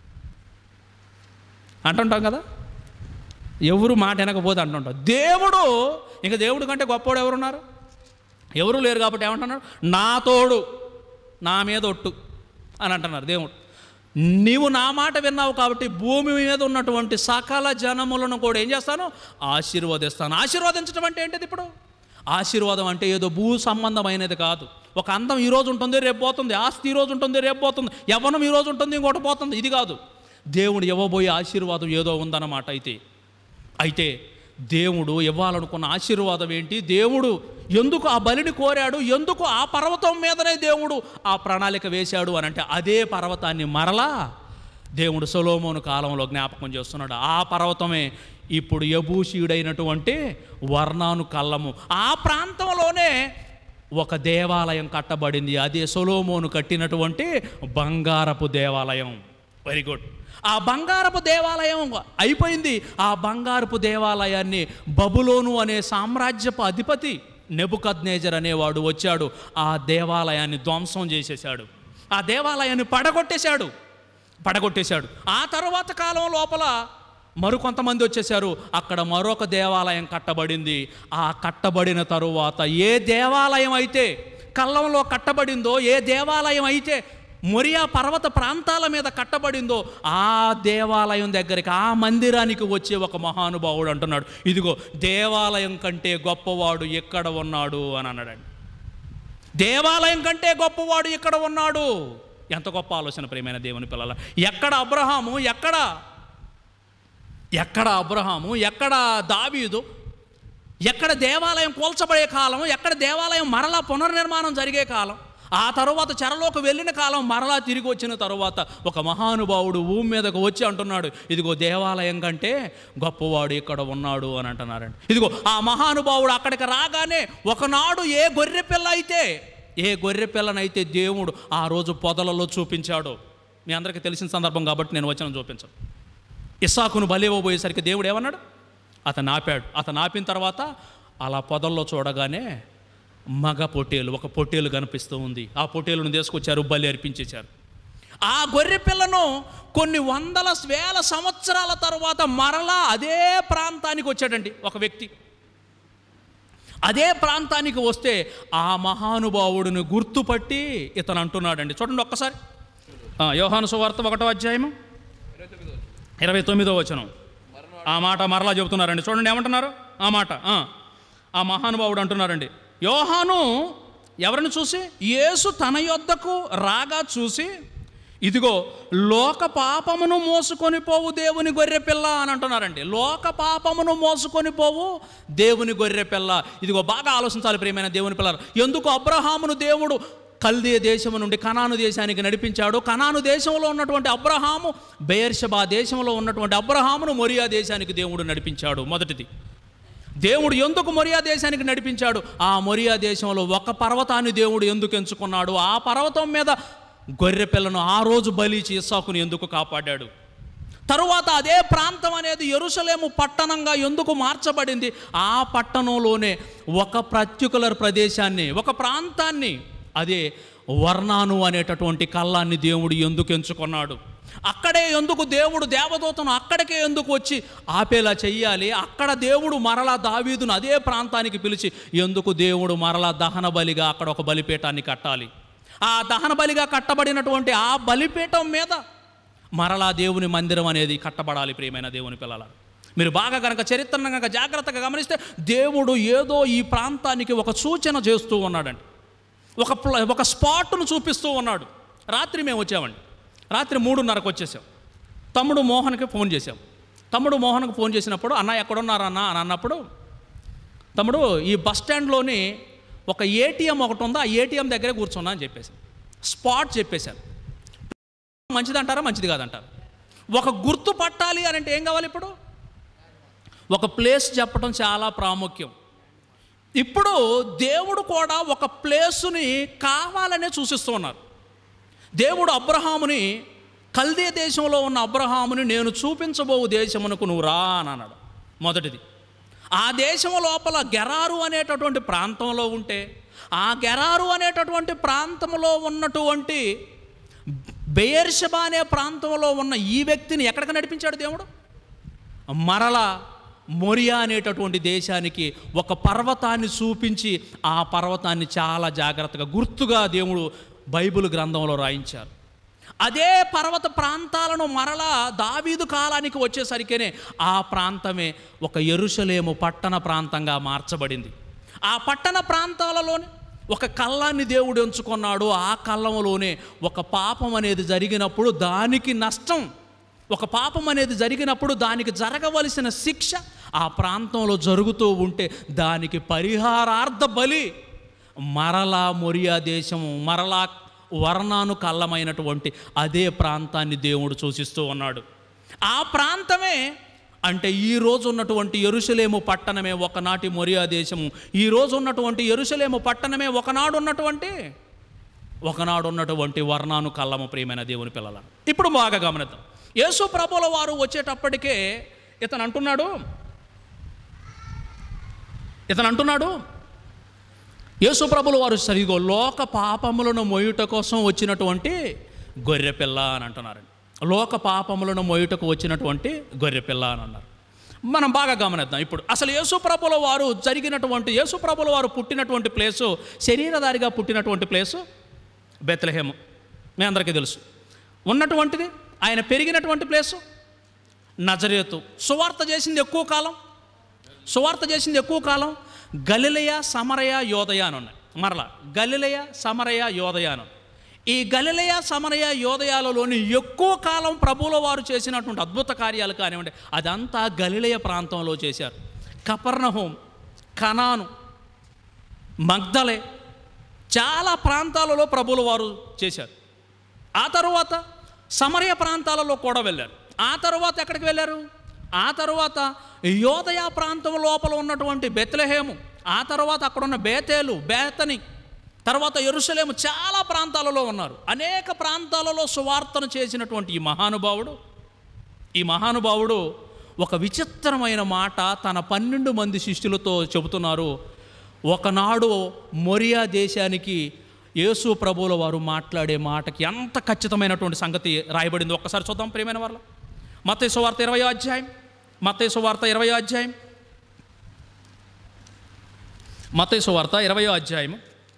అంటుంటాం కదా ఎవరు మాట వినకపోతే అంటుంటాం దేవుడు ఇంకా దేవుడు కంటే గొప్పవాడు ఎవరున్నారు ఎవరు లేరు కాబట్టి ఏమంటున్నాడు నా తోడు నా మీద ఒట్టు అని అంటున్నారు దేవుడు నీవు నా మాట విన్నావు కాబట్టి భూమి మీద ఉన్నటువంటి సకల జనములను కూడా ఏం చేస్తాను ఆశీర్వదిస్తాను ఆశీర్వదించడం అంటే ఏంటిది ఇప్పుడు ఆశీర్వాదం అంటే ఏదో భూ సంబంధమైనది కాదు ఒక అందం ఈ రోజు ఉంటుంది రేపు పోతుంది ఆస్తి ఈ రోజు ఉంటుంది రేపు పోతుంది యవ్వనం ఈ రోజు ఉంటుంది ఇంకోటి పోతుంది ఇది కాదు దేవుడు ఇవ్వబోయే ఆశీర్వాదం ఏదో ఉందన్నమాట అయితే అయితే దేవుడు ఇవ్వాలనుకున్న ఆశీర్వాదం ఏంటి దేవుడు ఎందుకు ఆ బలిని కోరాడు ఎందుకు ఆ పర్వతం మీదనే దేవుడు ఆ ప్రణాళిక వేశాడు అని అంటే అదే పర్వతాన్ని మరలా దేవుడు సొలోమోను కాలంలో జ్ఞాపకం చేస్తున్నాడు ఆ పర్వతమే ఇప్పుడు యబూషీయుడైనటువంటి వర్ణాను కళ్ళము ఆ ప్రాంతంలోనే ఒక దేవాలయం కట్టబడింది అదే సొలోమోను కట్టినటువంటి బంగారపు దేవాలయం వెరీ గుడ్ ఆ బంగారపు దేవాలయం అయిపోయింది ఆ బంగారపు దేవాలయాన్ని బబులోను అనే సామ్రాజ్యపు అధిపతి నెబుకద్నేజర్ అనేవాడు వచ్చాడు ఆ దేవాలయాన్ని ధ్వంసం చేసేశాడు ఆ దేవాలయాన్ని పడగొట్టేశాడు పడగొట్టేశాడు ఆ తర్వాత కాలం లోపల మరికొంతమంది వచ్చేసారు అక్కడ మరొక దేవాలయం కట్టబడింది ఆ కట్టబడిన తరువాత ఏ దేవాలయం అయితే కల్లంలో కట్టబడిందో ఏ దేవాలయం అయితే మొరియా పర్వత ప్రాంతాల మీద కట్టబడిందో ఆ దేవాలయం దగ్గరికి ఆ మందిరానికి వచ్చే ఒక మహానుభావుడు అంటున్నాడు ఇదిగో దేవాలయం కంటే గొప్పవాడు ఎక్కడ ఉన్నాడు అని అన్నాడండి దేవాలయం కంటే గొప్పవాడు ఇక్కడ ఉన్నాడు ఎంత గొప్ప ఆలోచన ప్రేమైన దేవుని పిల్లల ఎక్కడ అబ్రహాము ఎక్కడ ఎక్కడ అబ్రహాము ఎక్కడ దావీదు ఎక్కడ దేవాలయం కూల్చబడే కాలం ఎక్కడ దేవాలయం మరలా పునర్నిర్మాణం జరిగే కాలం ఆ తరువాత చెరలోకి వెళ్ళిన కాలం మరలా తిరిగి వచ్చిన తరువాత ఒక మహానుభావుడు భూమి మీదకు వచ్చి అంటున్నాడు ఇదిగో దేవాలయం కంటే గొప్పవాడు ఇక్కడ ఉన్నాడు అని అంటున్నారండి ఇదిగో ఆ మహానుభావుడు అక్కడికి రాగానే ఒకనాడు ఏ గొర్రె పిల్ల అయితే ఏ గొర్రె పిల్లనైతే దేవుడు ఆ రోజు పొదలలో చూపించాడో మీ అందరికీ తెలిసిన సందర్భం కాబట్టి నేను వచ్చిన చూపించాను ఇస్సాకును బలివ్వబోయేసరికి దేవుడు ఏమన్నాడు అతను ఆపాడు అతను ఆపిన తర్వాత అలా పొదల్లో చూడగానే మగ పొట్టేలు ఒక పొట్టేలు కనిపిస్తూ ఉంది ఆ పొట్టేలును తీసుకొచ్చారు బలి అర్పించేశారు ఆ గొర్రె పిల్లను కొన్ని వందల వేల సంవత్సరాల తర్వాత మరలా అదే ప్రాంతానికి వచ్చాడండి ఒక వ్యక్తి అదే ప్రాంతానికి వస్తే ఆ మహానుభావుడిని గుర్తుపట్టి ఇతను అంటున్నాడండి చూడండి ఒక్కసారి ఆ, యోహాను సువార్త ఒకటో అధ్యాయము ఇరవై తొమ్మిదో వచనం ఆ మాట మరలా చెబుతున్నారండి చూడండి ఏమంటున్నారు ఆ మాట ఆ. ఆ మహానుభావుడు అంటున్నారండి యోహాను ఎవరిని చూసి యేసు తన యొద్దకు రాగా చూసి ఇదిగో లోక పాపమును మోసుకొని పోవు దేవుని గొర్రె పిల్ల అని అంటున్నారండి లోక పాపమును మోసుకొని పోవు దేవుని గొర్రె పిల్ల ఇదిగో బాగా ఆలోచించాలి ప్రియమైన దేవుని పిల్లలు ఎందుకు అబ్రహామును దేవుడు కల్దీ దేశం నుండి కనాను దేశానికి నడిపించాడు కనాను దేశంలో ఉన్నటువంటి అబ్రహాము బెయర్షబా దేశంలో ఉన్నటువంటి అబ్రహామును మొరియా దేశానికి దేవుడు నడిపించాడు మొదటిది దేవుడు ఎందుకు మొరియా దేశానికి నడిపించాడు ఆ మొరియా దేశంలో ఒక పర్వతాన్ని దేవుడు ఎందుకు ఎంచుకున్నాడు ఆ పర్వతం మీద గొర్రె పిల్లను ఆ రోజు బలిచి ఇస్సాకుని ఎందుకు కాపాడాడు తరువాత అదే ప్రాంతం అనేది ఎరుసలేము పట్టణంగా ఎందుకు మార్చబడింది ఆ పట్టణంలోనే ఒక పర్టికులర్ ప్రదేశాన్ని ఒక ప్రాంతాన్ని అదే వర్ణాను అనేటటువంటి కళ్ళాన్ని దేవుడు ఎందుకు ఎంచుకున్నాడు అక్కడే ఎందుకు దేవుడు దేవదూతను అక్కడికే ఎందుకు వచ్చి ఆపేలా చెయ్యాలి అక్కడ దేవుడు మరలా దావీదును అదే ప్రాంతానికి పిలిచి ఎందుకు దేవుడు మరలా దహన బలిగా అక్కడ ఒక బలిపీఠాన్ని కట్టాలి ఆ దహన బలిగా కట్టబడినటువంటి ఆ బలిపీఠం మీద మరలా దేవుని మందిరం అనేది కట్టబడాలి ప్రియమైన దేవుని పిల్లల మీరు బాగా కనుక చరిత్రను కనుక జాగ్రత్తగా గమనిస్తే దేవుడు ఏదో ఈ ప్రాంతానికి ఒక సూచన చేస్తూ ఉన్నాడండి ఒక ప్ల- ఒక స్పాట్ను చూపిస్తూ ఉన్నాడు రాత్రి మేము వచ్చామండి రాత్రి మూడున్నరకు వచ్చేసాం తమ్ముడు మోహన్కి ఫోన్ చేశాం తమ్ముడు మోహన్కి ఫోన్ చేసినప్పుడు అన్న ఎక్కడున్నారన్న అని అన్నప్పుడు తమ్ముడు ఈ బస్ స్టాండ్లోని ఒక ఏటీఎం ఒకటి ఉందో ఆ ఏటీఎం దగ్గరే కూర్చున్నా అని చెప్పేసి స్పాట్ చెప్పేశాను మంచిది అంటారా మంచిది కాదంటారు ఒక గుర్తు పట్టాలి అని అంటే ఏం కావాలి ఇప్పుడు ఒక ప్లేస్ చెప్పడం చాలా ప్రాముఖ్యం ఇప్పుడు దేవుడు కూడా ఒక ప్లేసుని కావాలనే సూచిస్తూ ఉన్నారు దేవుడు అబ్రహాముని కల్దే దేశంలో ఉన్న అబ్రహాముని నేను చూపించబోవు దేశమునకు నువ్వు రా అని అన్నాడు మొదటిది ఆ దేశం లోపల గెరారు అనేటటువంటి ప్రాంతంలో ఉంటే ఆ గెరారు అనేటటువంటి ప్రాంతంలో ఉన్నటువంటి బెయర్షబా అనే ప్రాంతంలో ఉన్న ఈ వ్యక్తిని ఎక్కడికి నడిపించాడు దేవుడు మరల మొరియా అనేటటువంటి దేశానికి ఒక పర్వతాన్ని చూపించి ఆ పర్వతాన్ని చాలా జాగ్రత్తగా గుర్తుగా దేవుడు బైబిల్ గ్రంథంలో రాయించారు అదే పర్వత ప్రాంతాలను మరలా దావీదు కాలానికి వచ్చేసరికేనే ఆ ప్రాంతమే ఒక ఎరుషలేము పట్టణ ప్రాంతంగా మార్చబడింది ఆ పట్టణ ప్రాంతాలలోనే ఒక కళ్ళాన్ని దేవుడు ఎంచుకున్నాడు ఆ కళ్ళంలోనే ఒక పాపం అనేది జరిగినప్పుడు దానికి నష్టం ఒక పాపం అనేది జరిగినప్పుడు దానికి జరగవలసిన శిక్ష ఆ ప్రాంతంలో జరుగుతూ ఉంటే దానికి పరిహారార్థ బలి మరలా మొరియా దేశము మరలా వర్ణాను కళ్ళమైనటువంటి అదే ప్రాంతాన్ని దేవుడు సూచిస్తూ ఉన్నాడు ఆ ప్రాంతమే అంటే ఈ రోజు ఉన్నటువంటి ఎరుసలేము పట్టణమే ఒకనాటి మొరియా దేశము ఈ రోజు ఉన్నటువంటి ఎరుసలేము పట్టణమే ఒకనాడు ఉన్నటువంటి ఒకనాడు ఉన్నటువంటి వర్ణాను కళ్ళము ప్రియమైన దేవుని పిల్లల ఇప్పుడు బాగా గమనిద్దాం యేసు ప్రభుల వారు వచ్చేటప్పటికే ఇతను అంటున్నాడు ఇతను అంటున్నాడు యేసు ప్రభుల వారు సరిగో లోక పాపములను మోయుట కోసం వచ్చినటువంటి గొర్రెపిల్ల అని అంటున్నారండి లోక పాపములను మోయుటకు వచ్చినటువంటి గొర్రెపిల్ల అని అన్నారు మనం బాగా గమనిద్దాం ఇప్పుడు అసలు యేసు ప్రభుల వారు జరిగినటువంటి యేసు ప్రభుల వారు పుట్టినటువంటి ప్లేసు శరీరధారిగా పుట్టినటువంటి ప్లేసు బెత్లహేము మీ అందరికీ తెలుసు ఉన్నటువంటిది ఆయన పెరిగినటువంటి ప్లేసు నజరేతు సువార్త చేసింది ఎక్కువ కాలం సువార్త చేసింది ఎక్కువ కాలం గలిలయ సమరయ యోదయ అని ఉన్నాయి మరలా గలిలయ సమరయ యోదయ అని ఉన్నాయి. ఈ గలిలయ సమరయ యోదయాలలోని ఎక్కువ కాలం ప్రభువుల వారు చేసినటువంటి అద్భుత కార్యాలు కానివ్వండి అదంతా గలిలయ ప్రాంతంలో చేశారు కపర్ణహోం కనాను మగ్దలే చాలా ప్రాంతాలలో ప్రభువుల వారు చేశారు ఆ తరువాత సమరయ ప్రాంతాలలో కూడా వెళ్ళారు ఆ తరువాత ఎక్కడికి వెళ్ళారు ఆ తరువాత యోదయ ప్రాంతం లోపల ఉన్నటువంటి బెత్లహేము ఆ తర్వాత అక్కడ ఉన్న బేతేలు బేతని తర్వాత ఎరుసలేము చాలా ప్రాంతాలలో ఉన్నారు అనేక ప్రాంతాలలో సువార్తను చేసినటువంటి ఈ మహానుభావుడు ఈ మహానుభావుడు ఒక విచిత్రమైన మాట తన పన్నెండు మంది శిష్యులతో చెబుతున్నారు ఒకనాడు మొరియా దేశానికి యేసు ప్రభువుల వారు మాట్లాడే మాటకి ఎంత ఖచ్చితమైనటువంటి సంగతి రాయబడింది ఒక్కసారి చూద్దాం ప్రియమైన వాళ్ళ మత్తయి వార్త ఇరవై అధ్యాయం మత్తయి వార్త ఇరవై అధ్యాయం మత్తయి వార్త ఇరవై అధ్యాయం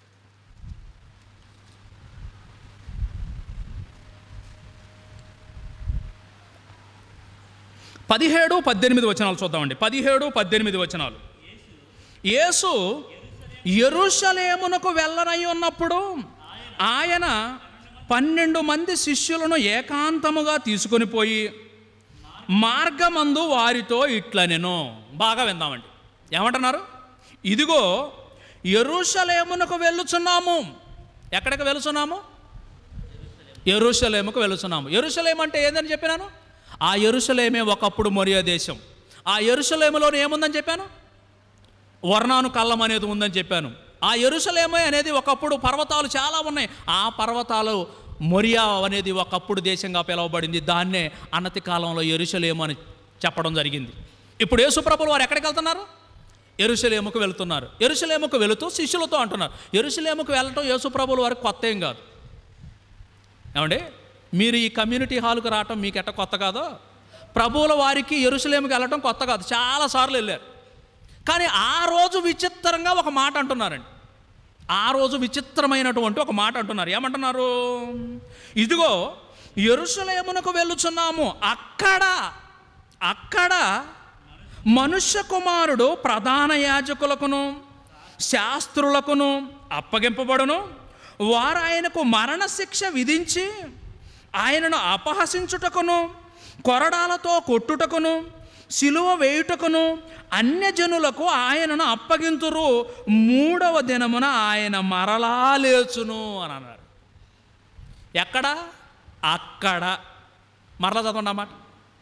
పదిహేడు పద్దెనిమిది వచనాలు చూద్దామండి పదిహేడు పద్దెనిమిది వచనాలు యేసు ఎరుషలేమునకు వెళ్ళనై ఉన్నప్పుడు ఆయన పన్నెండు మంది శిష్యులను ఏకాంతముగా తీసుకొని పోయి మార్గమందు వారితో ఇట్లనెను బాగా విందామండి ఏమంటున్నారు ఇదిగో ఎరుషలేమునకు వెళ్ళుచున్నాము ఎక్కడికి వెళుచున్నాము ఎరుషలేముకు వెళుచున్నాము ఎరుషలేం అంటే ఏందని చెప్పినాను ఆ ఎరుషలేమే ఒకప్పుడు మొరియా దేశం ఆ ఎరుషలేములోనే ఏముందని చెప్పాను వర్ణాను కళ్ళం అనేది ఉందని చెప్పాను ఆ ఎరుసలేమే అనేది ఒకప్పుడు పర్వతాలు చాలా ఉన్నాయి ఆ పర్వతాలు మొరియా అనేది ఒకప్పుడు దేశంగా పిలువబడింది దాన్నే అన్నతి కాలంలో ఎరుసలేము అని చెప్పడం జరిగింది ఇప్పుడు యేసుప్రభులు వారు ఎక్కడికి వెళ్తున్నారు ఎరుసలేముకు వెళ్తున్నారు ఎరుసలేముకు వెళుతూ శిష్యులతో అంటున్నారు ఎరుసలేముకు వెళ్ళటం యేసుప్రభులు వారికి కొత్త ఏం కాదు ఏమండి మీరు ఈ కమ్యూనిటీ హాల్కు రావటం మీకు ఎట్ట కొత్త కాదో ప్రభువుల వారికి ఎరుసలేముకి వెళ్ళటం కొత్త కాదు చాలాసార్లు వెళ్ళారు కానీ ఆ రోజు విచిత్రంగా ఒక మాట అంటున్నారండి ఆ రోజు విచిత్రమైనటువంటి ఒక మాట అంటున్నారు ఏమంటున్నారు ఇదిగో ఎరుసలేమునకు వెళ్ళుచున్నాము అక్కడ అక్కడ మనుష్య కుమారుడు ప్రధాన యాజకులకును శాస్త్రులకును అప్పగింపబడును వారు ఆయనకు మరణశిక్ష విధించి ఆయనను అపహసించుటకును కొరడాలతో కొట్టుటకును సిలువ వేయుటకును అన్యజనులకు ఆయనను అప్పగింతురు మూడవ దినమున ఆయన మరలా లేచును అని అన్నారు ఎక్కడ అక్కడ మరలా చదవండి అన్నమాట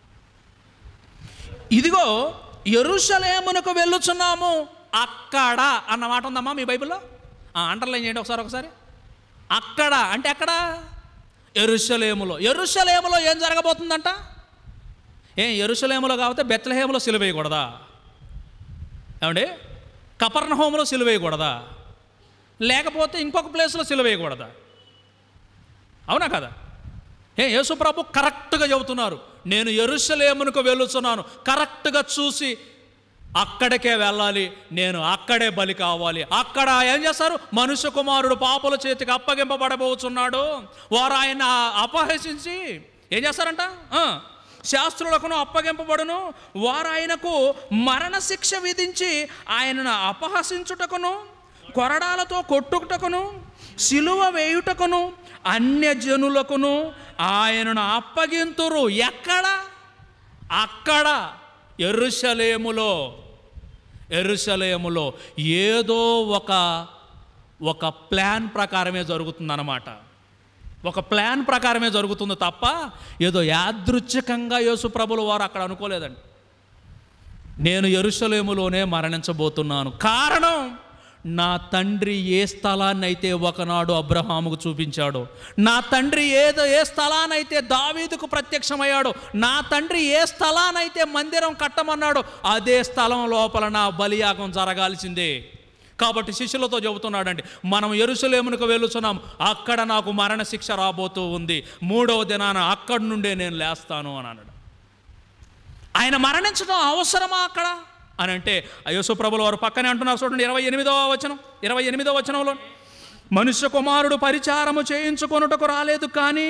ఇదిగో ఎరుషలేమునకు వెళ్ళుచున్నాము అక్కడ అన్న మాట ఉందమ్మా మీ బైబిల్లో ఆ, అండర్లైన్ చేయండి ఒకసారి ఒకసారి అక్కడ అంటే ఎక్కడ ఎరుషలేములో ఎరుషలేములో ఏం జరగబోతుందంట ఏం ఎరుషలేములో కాకపోతే బెత్లహేములో సిలువేయకూడదా ఏమండి కపర్ణహోములో సిలువేయకూడదా లేకపోతే ఇంకొక ప్లేస్లో సిలువేయకూడదా అవునా కదా ఏ యేసుప్రభు కరెక్ట్గా చెబుతున్నారు నేను ఎరుషలేమునకు వెళ్ళుచున్నాను కరెక్ట్గా చూసి అక్కడికే వెళ్ళాలి నేను అక్కడే బలి కావాలి అక్కడ ఏం చేస్తారు మనుష్య కుమారుడు పాపల చేతికి అప్పగింపబడబోతున్నాడు వారు ఆయన అపహసించి ఏం చేస్తారంట ఆ, శాస్త్రులకును అప్పగింపబడును వారు ఆయనకు మరణశిక్ష విధించి ఆయనను అపహసించుటకును కొరడాలతో కొట్టుటకును సిలువ వేయుటకును అన్యజనులకును ఆయనను అప్పగింతురు ఎక్కడ అక్కడ ఎరుషలేములో ఎరుషలేములో ఏదో ఒక ఒక ప్లాన్ ప్రకారమే జరుగుతుందన్నమాట ఒక ప్లాన్ ప్రకారమే జరుగుతుంది తప్ప ఏదో యాదృచ్ఛికంగా యేసు ప్రభులు వారు అక్కడ అనుకోలేదండి నేను ఎరుషలేములోనే మరణించబోతున్నాను కారణం నా తండ్రి ఏ స్థలాన్ని అయితే ఒకనాడు అబ్రహాముకు చూపించాడో నా తండ్రి ఏదో ఏ స్థలానైతే దావీదుకు ప్రత్యక్షమయ్యాడో నా తండ్రి ఏ స్థలానైతే మందిరం కట్టమన్నాడో అదే స్థలం లోపల నా బలియాగం జరగాల్సిందే కాబట్టి శిష్యులతో చెబుతున్నాడండి మనం ఎరుసలేమునకు వెళుతున్నాం అక్కడ నాకు మరణ శిక్ష రాబోతూ ఉంది మూడవ దినాన అక్కడి నుండే నేను లేస్తాను అని అన్నాడు ఆయన మరణించడం అవసరమా అక్కడ అని అంటే యేసుప్రభుల వారు పక్కనే అంటున్నారు చూడండి ఇరవై ఎనిమిదవ వచనం ఇరవై ఎనిమిదవ వచనంలో మనుష్య కుమారుడు పరిచారము చేయించుకొనుటకు రాలేదు కానీ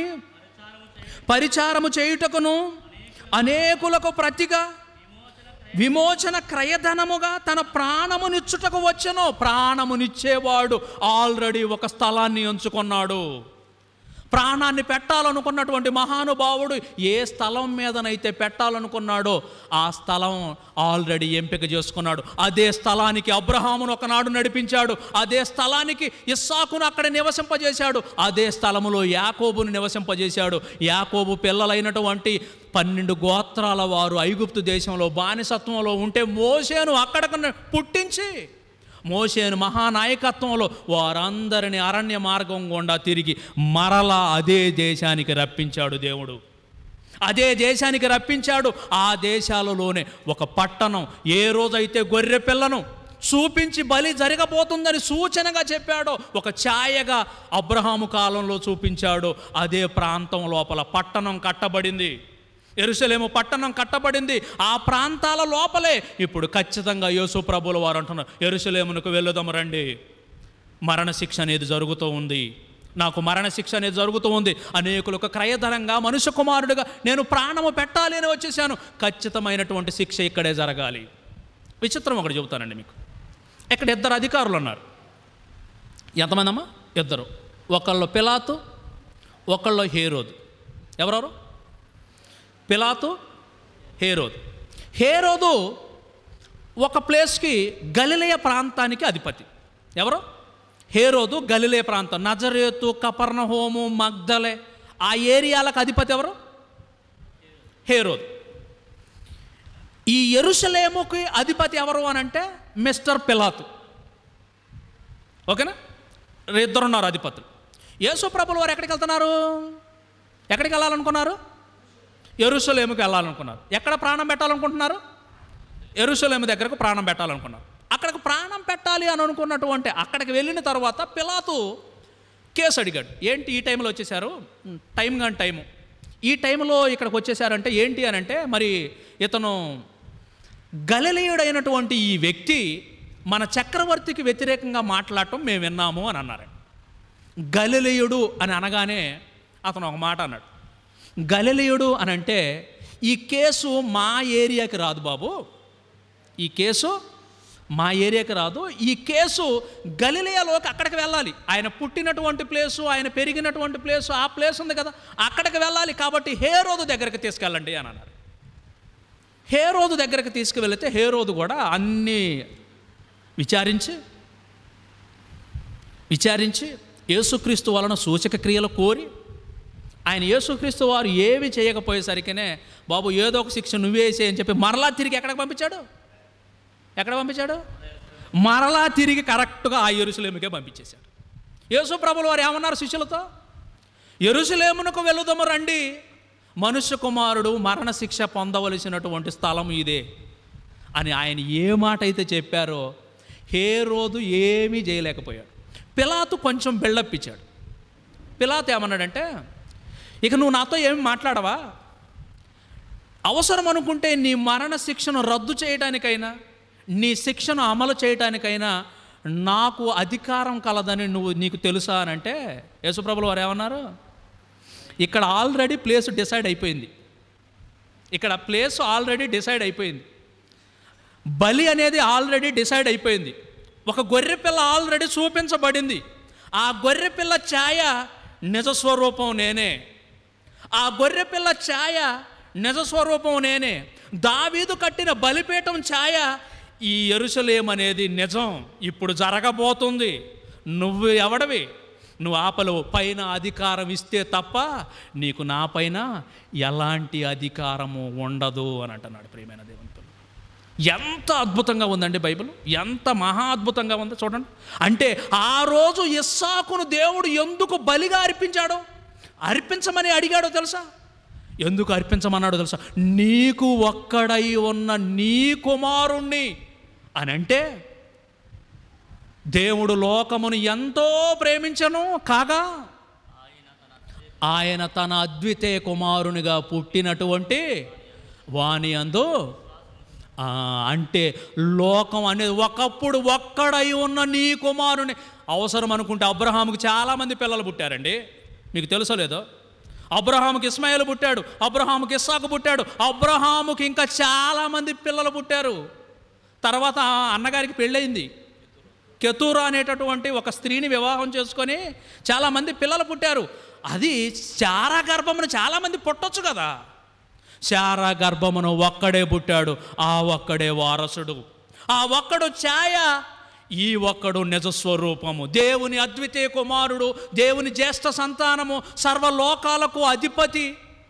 పరిచారము చేయుటకును అనేకులకు ప్రతిగా విమోచన క్రయధనముగా తన ప్రాణమునిచ్చుటకు వచ్చెను ప్రాణమునిచ్చేవాడు ఆల్రెడీ ఒక స్థలాన్ని ఎంచుకున్నాడు ప్రాణాన్ని పెట్టాలనుకున్నటువంటి మహానుభావుడు ఏ స్థలం మీదనైతే పెట్టాలనుకున్నాడో ఆ స్థలం ఆల్రెడీ ఎంపిక చేసుకున్నాడు అదే స్థలానికి అబ్రహామును ఒకనాడు నడిపించాడు అదే స్థలానికి ఇస్సాకును అక్కడ నివసింపజేశాడు అదే స్థలములో యాకోబును నివసింపజేశాడు యాకోబు పిల్లలైనటువంటి పన్నెండు గోత్రాల వారు ఐగుప్తు దేశంలో బానిసత్వంలో ఉంటే మోసేను అక్కడకు పుట్టించి మోసేను మహానాయకత్వంలో వారందరిని అరణ్య మార్గం గుండా తిరిగి మరలా అదే దేశానికి రప్పించాడు దేవుడు అదే దేశానికి రప్పించాడు ఆ దేశాలలోనే ఒక పట్టణం ఏ రోజైతే గొర్రె పిల్లను చూపించి బలి జరగబోతుందని సూచనగా చెప్పాడో ఒక ఛాయగా అబ్రహాము కాలంలో చూపించాడు అదే ప్రాంతం లోపల పట్టణం కట్టబడింది ఎరుసలేము పట్టణం కట్టబడింది ఆ ప్రాంతాల లోపలే ఇప్పుడు ఖచ్చితంగా యేసు ప్రభుల వారు అంటున్నారు ఎరుసలేమునకు వెళ్ళుదాం రండి మరణశిక్ష అనేది జరుగుతూ ఉంది నాకు మరణశిక్ష అనేది జరుగుతూ ఉంది అనేకులకు క్రయధనంగా మనుష్య కుమారుడిగా నేను ప్రాణము పెట్టాలి అని వచ్చేసాను ఖచ్చితమైనటువంటి శిక్ష ఇక్కడే జరగాలి విచిత్రం ఒకటి చెబుతానండి మీకు ఇక్కడ ఇద్దరు అధికారులు ఉన్నారు ఎంతమంది అమ్మా ఇద్దరు ఒకళ్ళు పిలాతు ఒకళ్ళు హేరోదు ఎవరెవరు పిలాతు హేరోదు హేరోదు ఒక ప్లేస్కి గలిలయ ప్రాంతానికి అధిపతి ఎవరు హేరోదు గలిలయ ప్రాంతం నజరేతు కపర్ణహోము మగ్దలే ఆ ఏరియాలకు అధిపతి ఎవరు హేరోదు ఈ ఎరుసలేముకి అధిపతి ఎవరు అని అంటే మిస్టర్ పిలాతు ఓకేనా ఇద్దరున్నారు అధిపతులు యేసు ప్రభులు వారు ఎక్కడికి వెళ్తున్నారు ఎక్కడికి వెళ్ళాలనుకున్నారు ఎరుసలేముకి వెళ్ళాలనుకున్నారు ఎక్కడ ప్రాణం పెట్టాలనుకుంటున్నారు ఎరుసలేము దగ్గరకు ప్రాణం పెట్టాలనుకున్నారు అక్కడికి ప్రాణం పెట్టాలి అని అనుకున్నటువంటి అక్కడికి వెళ్ళిన తర్వాత పిలాతు కేసు అడిగాడు ఏంటి ఈ టైంలో వచ్చేసారు "ఉమ్, టైం కానీ టైము ఈ టైంలో ఇక్కడికి వచ్చేసారంటే ఏంటి అని అంటే మరి ఇతను గలలీయుడైనటువంటి ఈ వ్యక్తి మన చక్రవర్తికి వ్యతిరేకంగా మాట్లాడటం మేము విన్నాము అని అన్నారు గలిలయుడు అని అనగానే అతను ఒక మాట అన్నాడు గలిలయుడు అని అంటే ఈ కేసు మా ఏరియాకి రాదు బాబు ఈ కేసు మా ఏరియాకి రాదు ఈ కేసు గలిలియాలోకి అక్కడికి వెళ్ళాలి ఆయన పుట్టినటువంటి ప్లేసు ఆయన పెరిగినటువంటి ప్లేసు ఆ ప్లేస్ ఉంది కదా అక్కడికి వెళ్ళాలి కాబట్టి హేరోదు దగ్గరికి తీసుకెళ్ళండి అని అన్నారు హేరోదు దగ్గరికి తీసుకువెళితే హేరోదు కూడా అన్నీ విచారించి విచారించి యేసుక్రీస్తు వలన సూచక క్రియలు కోరి ఆయన యేసుక్రీస్తు వారు ఏవి చేయకపోయేసరికినే బాబు ఏదో ఒక శిక్ష నువ్వేసే అని చెప్పి మరలా తిరిగి ఎక్కడికి పంపించాడు ఎక్కడ పంపించాడు మరలా తిరిగి కరెక్ట్గా ఆ ఎరుసలేముకే పంపించేశాడు యేసు ప్రభులు వారు ఏమన్నారు శిష్యులతో ఎరుసలేమునకు వెళుదము రండి మనుష్య కుమారుడు మరణశిక్ష పొందవలసినటువంటి స్థలం ఇదే అని ఆయన ఏ మాట అయితే చెప్పారో హే రోజు ఏమీ చేయలేకపోయాడు పిలాతు కొంచెం బిల్డప్ ఇచ్చాడు పిలాతు ఏమన్నాడంటే ఇక నువ్వు నాతో ఏమి మాట్లాడవా అవసరం అనుకుంటే నీ మరణ శిక్షను రద్దు చేయడానికైనా నీ శిక్షను అమలు చేయటానికైనా నాకు అధికారం కలదని నువ్వు నీకు తెలుసా అని అంటే యేసుప్రభులు వారు ఏమన్నారు ఇక్కడ ఆల్రెడీ ప్లేస్ డిసైడ్ అయిపోయింది ఇక్కడ ప్లేస్ ఆల్రెడీ డిసైడ్ అయిపోయింది బలి అనేది ఆల్రెడీ డిసైడ్ అయిపోయింది ఒక గొర్రె పిల్ల ఆల్రెడీ చూపించబడింది ఆ గొర్రె పిల్ల ఛాయ నిజస్వరూపం నేనే ఆ గొర్రె పిల్ల ఛాయ నిజస్వరూపం నేనే దావీదు కట్టిన బలిపీఠం ఛాయ ఈ ఎరుసలేం అనేది నిజం ఇప్పుడు జరగబోతుంది నువ్వు ఎవడవి నువ్వు ఆపలవు పైన అధికారం ఇస్తే తప్ప నీకు నా పైన ఎలాంటి అధికారము ఉండదు అని అంటున్నాడు ప్రియమైన దేవుని పిల్ల ఎంత అద్భుతంగా ఉందండి బైబిల్ ఎంత మహా అద్భుతంగా ఉందో చూడండి అంటే ఆ రోజు ఇస్సాకును దేవుడు ఎందుకు బలిగా అర్పించాడో అర్పించమని అడిగాడో తెలుసా ఎందుకు అర్పించమన్నాడో తెలుసా నీకు ఒక్కడై ఉన్న నీ కుమారుణ్ణి అని అంటే దేవుడు లోకమును ఎంతో ప్రేమించను కాగా ఆయన తన అద్వితీయ కుమారునిగా పుట్టినటువంటి వాని అందు ఆ, అంటే లోకం అనేది ఒకప్పుడు ఒక్కడై ఉన్న నీ కుమారుని అవసరం అనుకుంటే అబ్రహాముకి చాలామంది పిల్లలు పుట్టారండి మీకు తెలుసో లేదో అబ్రహాముకి ఇస్మాయిల్ పుట్టాడు అబ్రహాముకి ఇస్సాకు పుట్టాడు అబ్రహాముకి ఇంకా చాలామంది పిల్లలు పుట్టారు తర్వాత ఆ అన్నగారికి పెళ్ళయింది కెతూరా అనేటటువంటి ఒక స్త్రీని వివాహం చేసుకొని చాలామంది పిల్లలు పుట్టారు అది చారా గర్భమును చాలామంది పుట్టొచ్చు కదా శారా గర్భమును ఒక్కడే పుట్టాడు ఆ ఒక్కడే వారసుడు ఆ ఒక్కడు ఛాయ ఈ ఒక్కడు నిజస్వరూపము దేవుని అద్వితీయ కుమారుడు దేవుని జ్యేష్ఠ సంతానము సర్వలోకాలకు అధిపతి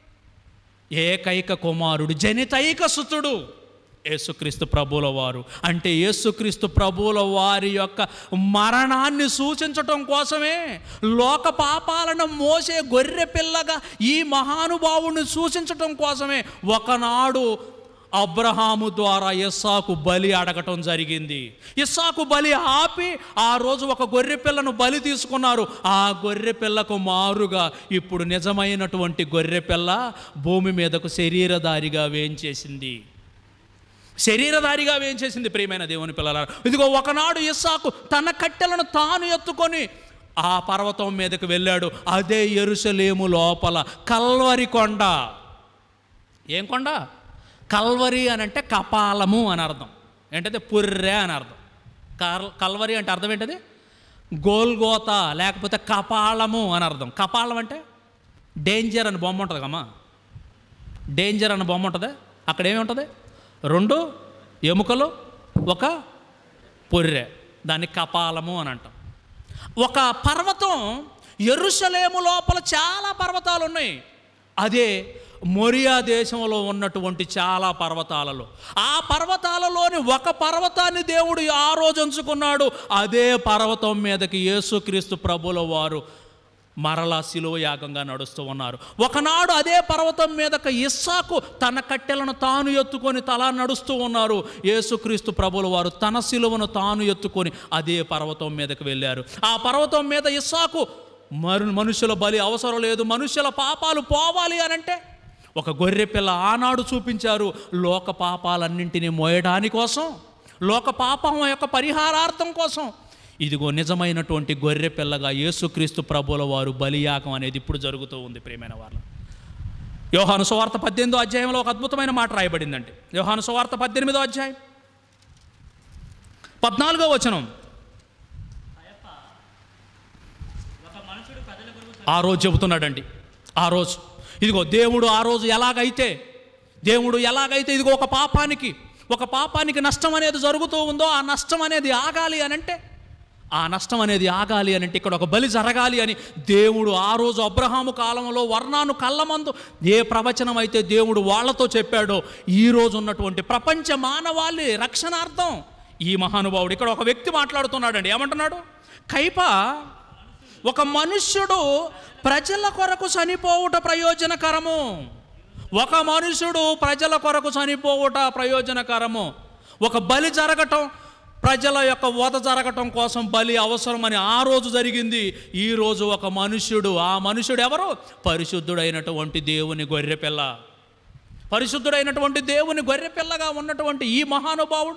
ఏకైక కుమారుడు జనితైక సుతుడు యేసుక్రీస్తు ప్రభువుల వారు అంటే యేసుక్రీస్తు ప్రభువుల వారి యొక్క మరణాన్ని సూచించటం కోసమే లోక పాపాలను మోసే గొర్రె పిల్లగా ఈ మహానుభావుని సూచించటం కోసమే ఒకనాడు అబ్రహాము ద్వారా ఇస్సాకు బలి అడగటం జరిగింది ఇస్సాకు బలి ఆపి ఆ రోజు ఒక గొర్రె పిల్లను బలి తీసుకున్నారు ఆ గొర్రె పిల్లకు మారుగా ఇప్పుడు నిజమైనటువంటి గొర్రె పిల్ల భూమి మీదకు శరీరధారిగా వేంచేసింది శరీరధారిగా వేంచేసింది ప్రియమైన దేవుని పిల్లల ఇదిగో ఒకనాడు ఇస్సాకు తన కట్టెలను తాను ఎత్తుకొని ఆ పర్వతం మీదకు వెళ్ళాడు అదే ఎరుసలేము లోపల కల్వరి కొండ ఏం కొండ కల్వరి అని అంటే కపాలము అని అర్థం ఏంటంటే పుర్రె అని అర్థం కల్ కల్వరి అంటే అర్థం ఏంటది గోల్గోత లేకపోతే కపాలము అని అర్థం కపాలం అంటే డేంజర్ అని బొమ్మ ఉంటుంది కమ్మా డేంజర్ అన్న బొమ్మ ఉంటుంది అక్కడ ఏమి ఉంటుంది రెండు ఎముకలు ఒక పొర్రె దాన్ని కపాలము అని అంటాం ఒక పర్వతం ఎరుసలేము లోపల చాలా పర్వతాలు ఉన్నాయి అదే మొరియా దేశంలో ఉన్నటువంటి చాలా పర్వతాలలో ఆ పర్వతాలలోని ఒక పర్వతాన్ని దేవుడు ఆ రోజు ఎంచుకున్నాడు అదే పర్వతం మీదకి యేసుక్రీస్తు ప్రభుల వారు మరలా శిలువ యాగంగా నడుస్తూ ఉన్నారు ఒకనాడు అదే పర్వతం మీదకి ఇస్సాకు తన కట్టెలను తాను ఎత్తుకొని తలా నడుస్తూ ఉన్నారు యేసుక్రీస్తు ప్రభుల వారు తన శిలువను తాను ఎత్తుకొని అదే పర్వతం మీదకి వెళ్ళారు ఆ పర్వతం మీద ఇస్సాకు మరు మనుషుల బలి అవసరం లేదు మనుషుల పాపాలు పోవాలి అని అంటే ఒక గొర్రె పిల్ల ఆనాడు చూపించారు లోక పాపాలన్నింటినీ మోయడాని కోసం లోక పాపం యొక్క పరిహారార్థం కోసం ఇదిగో నిజమైనటువంటి గొర్రె పిల్లగా యేసుక్రీస్తు ప్రభుల వారు బలియాగం అనేది ఇప్పుడు జరుగుతూ ఉంది ప్రియమైన వాళ్ళు యోహాను సువార్త పద్దెనిమిదో అధ్యాయంలో ఒక అద్భుతమైన మాట రాయబడిందండి యోహాను సువార్త పద్దెనిమిదో అధ్యాయం పద్నాలుగో వచనం ఆ రోజు చెబుతున్నాడండి ఆ రోజు ఇదిగో దేవుడు ఆ రోజు ఎలాగైతే దేవుడు ఎలాగైతే ఇదిగో ఒక పాపానికి ఒక పాపానికి నష్టం అనేది జరుగుతూ ఉందో ఆ నష్టం అనేది ఆగాలి అని అంటే ఆ నష్టం అనేది ఆగాలి అని అంటే ఇక్కడ ఒక బలి జరగాలి అని దేవుడు ఆ రోజు అబ్రహాము కాలంలో వర్ణాను కళ్ళమందు ఏ ప్రవచనం అయితే దేవుడు వాళ్ళతో చెప్పాడో ఈ రోజు ఉన్నటువంటి ప్రపంచ మానవాళి రక్షణార్థం ఈ మహానుభావుడు ఇక్కడ ఒక వ్యక్తి మాట్లాడుతున్నాడండి ఏమంటున్నాడు కైప ఒక మనుష్యుడు ప్రజల కొరకు చనిపోవుట ప్రయోజనకరము ఒక మనుషుడు ప్రజల కొరకు చనిపోవుట ప్రయోజనకరము ఒక బలి జరగటం ప్రజల యొక్క వధ జరగటం కోసం బలి అవసరమని ఆ రోజు జరిగింది ఈ రోజు ఒక మనుష్యుడు ఆ మనుష్యుడు ఎవరు పరిశుద్ధుడైనటువంటి దేవుని గొర్రెపిల్ల పరిశుద్ధుడైనటువంటి దేవుని గొర్రెపిల్లగా ఉన్నటువంటి ఈ మహానుభావుడు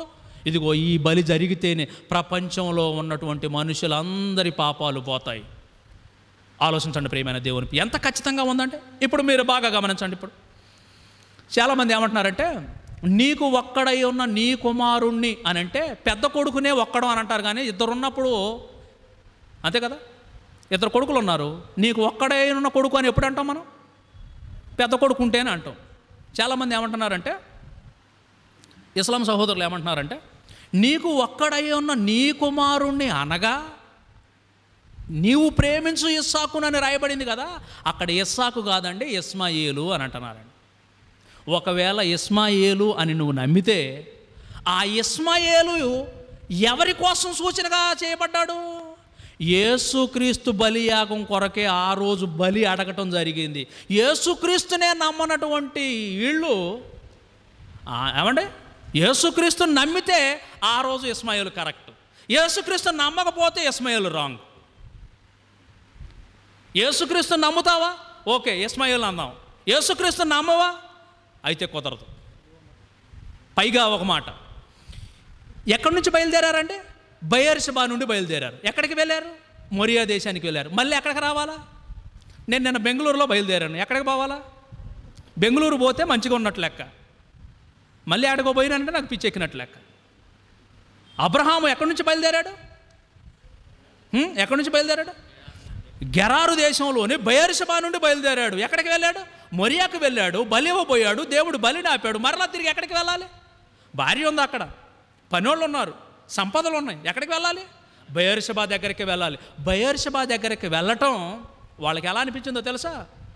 ఇదిగో ఈ బలి జరిగితేనే ప్రపంచంలో ఉన్నటువంటి మనుషులందరి పాపాలు పోతాయి ఆలోచించండి ప్రియమైన దేవుని ఎంత ఖచ్చితంగా ఉందంటే ఇప్పుడు మీరు బాగా గమనించండి ఇప్పుడు చాలామంది ఏమంటున్నారంటే నీకు ఒక్కడై ఉన్న నీ కుమారుణ్ణి అని అంటే పెద్ద కొడుకునే ఒక్కడం అని అంటారు కానీ ఇద్దరు ఉన్నప్పుడు అంతే కదా ఇద్దరు కొడుకులు ఉన్నారు నీకు ఒక్కడే ఉన్న కొడుకు అని ఎప్పుడు అంటాం మనం పెద్ద కొడుకు ఉంటేనే అంటాం చాలామంది ఏమంటున్నారంటే ఇస్లాం సహోదరులు ఏమంటున్నారంటే నీకు ఒక్కడై ఉన్న నీ కుమారుణ్ణి అనగా నీవు ప్రేమించు ఇస్సాకునని రాయబడింది కదా అక్కడ ఇస్సాకు కాదండి ఇస్మాయిలు అని అంటున్నారండి ఒకవేళ ఇస్మాయిలు అని నువ్వు నమ్మితే ఆ ఇస్మాయిలు ఎవరి కోసం సూచనగా చేయబడ్డాడు యేసుక్రీస్తు బలియాగం కొరకే ఆ రోజు బలి అడగటం జరిగింది యేసుక్రీస్తునే నమ్మనటువంటి వీళ్ళు ఆ, ఏమండి యేసుక్రీస్తు నమ్మితే ఆ రోజు ఇస్మాయిల్ కరెక్ట్ యేసుక్రీస్తు నమ్మకపోతే ఇస్మాయిల్ రాంగ్ యేసుక్రీస్తు నమ్ముతావా ఓకే ఇస్మాయిల్ అందాం యేసుక్రీస్తు నమ్మవా అయితే కుదరదు పైగా ఒక మాట ఎక్కడి నుంచి బయలుదేరారంటే బయర్షబా నుండి బయలుదేరారు ఎక్కడికి వెళ్ళారు మొరియా దేశానికి వెళ్ళారు మళ్ళీ ఎక్కడికి రావాలా నేను నిన్న బెంగళూరులో బయలుదేరాను ఎక్కడికి పోవాలా బెంగళూరు పోతే మంచిగా ఉన్నట్లు లెక్క మళ్ళీ ఆడకో పోయినంటే నాకు పిచ్చెక్కినట్లు లెక్క అబ్రహాము ఎక్కడి నుంచి బయలుదేరాడు హ్మ్? ఎక్కడి నుంచి బయలుదేరాడు గెరారు దేశంలోని బయర్షబా నుండి బయలుదేరాడు ఎక్కడికి వెళ్ళాడు మొరియాకు వెళ్ళాడు బలి ఇవ్వబోయాడు దేవుడు బలిని ఆపాడు మరలా తిరిగి ఎక్కడికి వెళ్ళాలి భార్య ఉంది అక్కడ పనోళ్ళు ఉన్నారు సంపదలు ఉన్నాయి ఎక్కడికి వెళ్ళాలి బయర్షబా దగ్గరికి వెళ్ళాలి బయర్షబా దగ్గరికి వెళ్ళటం వాళ్ళకి ఎలా అనిపించిందో తెలుసా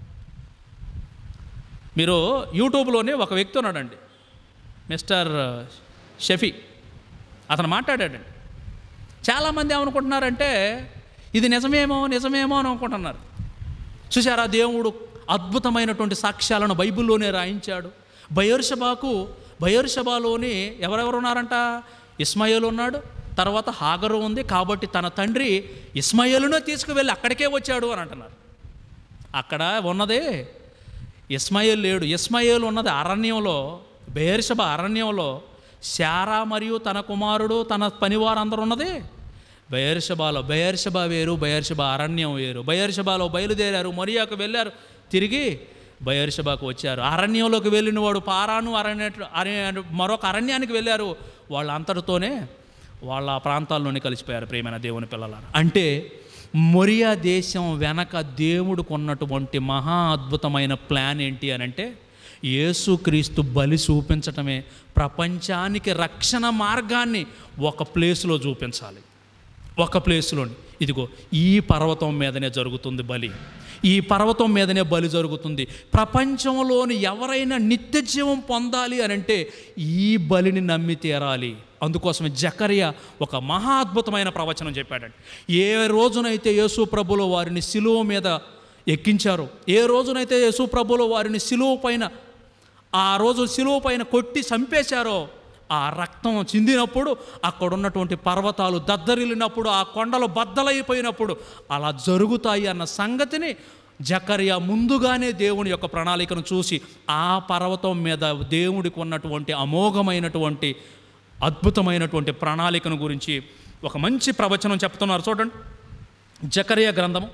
మీరు యూట్యూబ్లోనే ఒక వ్యక్తి ఉన్నాడండి మిస్టర్ షఫీ అతను మాట్లాడాడండి చాలామంది ఏమనుకుంటున్నారంటే ఇది నిజమేమో నిజమేమో అని అనుకుంటున్నారు చూసారా దేవుడు అద్భుతమైనటువంటి సాక్ష్యాలను బైబిల్లోనే రాయించాడు బయర్షబాకు బయర్షబాలోని ఎవరెవరు ఉన్నారంట ఇస్మాయిల్ ఉన్నాడు తర్వాత హాగరు ఉంది కాబట్టి తన తండ్రి ఇస్మాయిలునే తీసుకువెళ్ళి అక్కడికే వచ్చాడు అని అంటున్నారు అక్కడ ఉన్నదే ఇస్మాయిల్ లేడు ఇస్మాయిల్ ఉన్నది అరణ్యంలో బేర్షబ అరణ్యంలో శారా మరియు తన కుమారుడు తన పనివారందరూ ఉన్నది బయర్షబాలో బయర్షబా వేరు బయర్షబా అరణ్యం వేరు బయర్షబాలో బయలుదేరారు మరియాకు వెళ్ళారు తిరిగి బయర్షబాకు వచ్చారు అరణ్యంలోకి వెళ్ళిన వాడు పారాను అరణ్య అరణ్య మరొక అరణ్యానికి వెళ్ళారు వాళ్ళ అంతటితోనే వాళ్ళ ఆ ప్రాంతాల్లోనే కలిసిపోయారు ప్రేమైన దేవుని పిల్లలారా అంటే మొరియా దేశం వెనక దేవుడికి ఉన్నటువంటి మహా అద్భుతమైన ప్లాన్ ఏంటి అని అంటే యేసుక్రీస్తు బలి చూపించటమే ప్రపంచానికి రక్షణ మార్గాన్ని ఒక ప్లేస్లో చూపించాలి ఒక ప్లేస్లోని ఇదిగో ఈ పర్వతం మీదనే జరుగుతుంది బలి ఈ పర్వతం మీదనే బలి జరుగుతుంది ప్రపంచంలోని ఎవరైనా నిత్య జీవం పొందాలి అని అంటే ఈ బలిని నమ్మి తీరాలి అందుకోసమే జకరియా ఒక మహా అద్భుతమైన ప్రవచనం చెప్పాడండి ఏ రోజునైతే యేసు ప్రభులో వారిని సిలువ మీద ఎక్కించారో ఏ రోజునైతే యేసు ప్రభులో వారిని సిలువ పైన ఆ రోజు సిలువ పైన కొట్టి చంపేశారో ఆ రక్తం చిందినప్పుడు అక్కడ ఉన్నటువంటి పర్వతాలు దద్దరిల్లినప్పుడు ఆ కొండలు బద్దలైపోయినప్పుడు అలా జరుగుతాయి అన్న సంగతిని జకరియా ముందుగానే దేవుని యొక్క ప్రణాళికను చూసి ఆ పర్వతం మీద దేవుడికి ఉన్నటువంటి అమోఘమైనటువంటి అద్భుతమైనటువంటి ప్రణాళికను గురించి ఒక మంచి ప్రవచనం చెప్తున్నారు చూడండి జకరియా గ్రంథము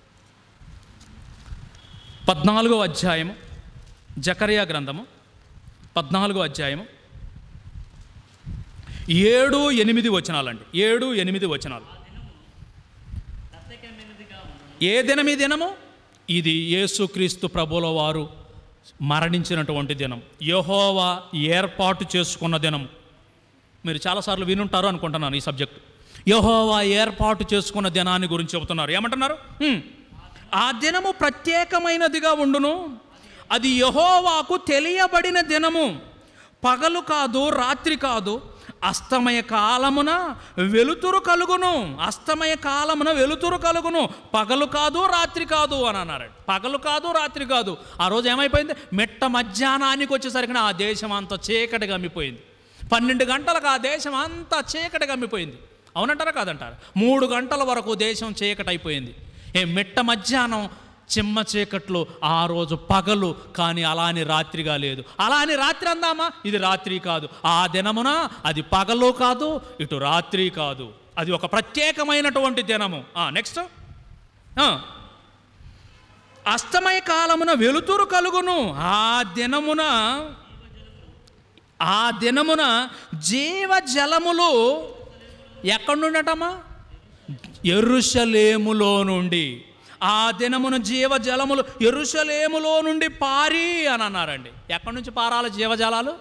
పద్నాలుగో అధ్యాయము జకరియా గ్రంథము పద్నాలుగో అధ్యాయము ఏడు ఎనిమిది వచనాలండి ఏడు ఎనిమిది వచనాలు ఏ దినం ఈ దినము ఇది యేసుక్రీస్తు ప్రభుల వారు మరణించినటువంటి దినం యెహోవా ఏర్పాటు చేసుకున్న దినం మీరు చాలాసార్లు వినుంటారు అనుకుంటున్నాను ఈ సబ్జెక్ట్ యెహోవా ఏర్పాటు చేసుకున్న దినాన్ని గురించి చెబుతున్నారు ఏమంటున్నారు హ్మ్. ఆ దినము ప్రత్యేకమైనదిగా ఉండును అది యెహోవాకు తెలియబడిన దినము పగలు కాదు రాత్రి కాదు అస్తమయ కాలమున వెలుతురు కలుగును అస్తమయ కాలమున వెలుతురు కలుగును పగలు కాదు రాత్రి కాదు అని అన్నారు పగలు కాదు రాత్రి కాదు ఆ రోజు ఏమైపోయింది మిట్ట మధ్యాహ్నానికి వచ్చేసరికి ఆ దేశం అంతా చీకటి గమ్మిపోయింది పన్నెండు గంటలకు ఆ దేశం అంతా చీకటి గమ్మిపోయింది అవునంటారా కాదంటారా మూడు గంటల వరకు దేశం చీకటి అయిపోయింది ఏ మిట్ట మధ్యాహ్నం చిమ్మ చీకట్లు ఆ రోజు పగలు కానీ అలా అని రాత్రిగా లేదు అలా అని రాత్రి అందామా ఇది రాత్రి కాదు ఆ దినమున అది పగలు కాదు ఇటు రాత్రి కాదు అది ఒక ప్రత్యేకమైనటువంటి దినము నెక్స్ట్ అస్తమయ కాలమున వెలుతురు కలుగును ఆ దినమున ఆ దినమున జీవ జలములు ఎక్కడి నుండటమా ఎరుషలేములో నుండి ఆ దినమున జీవ జలములు ఎరుషలేములో నుండి పారి అని అన్నారండి ఎక్కడి నుంచి పారాలి జీవజలాలు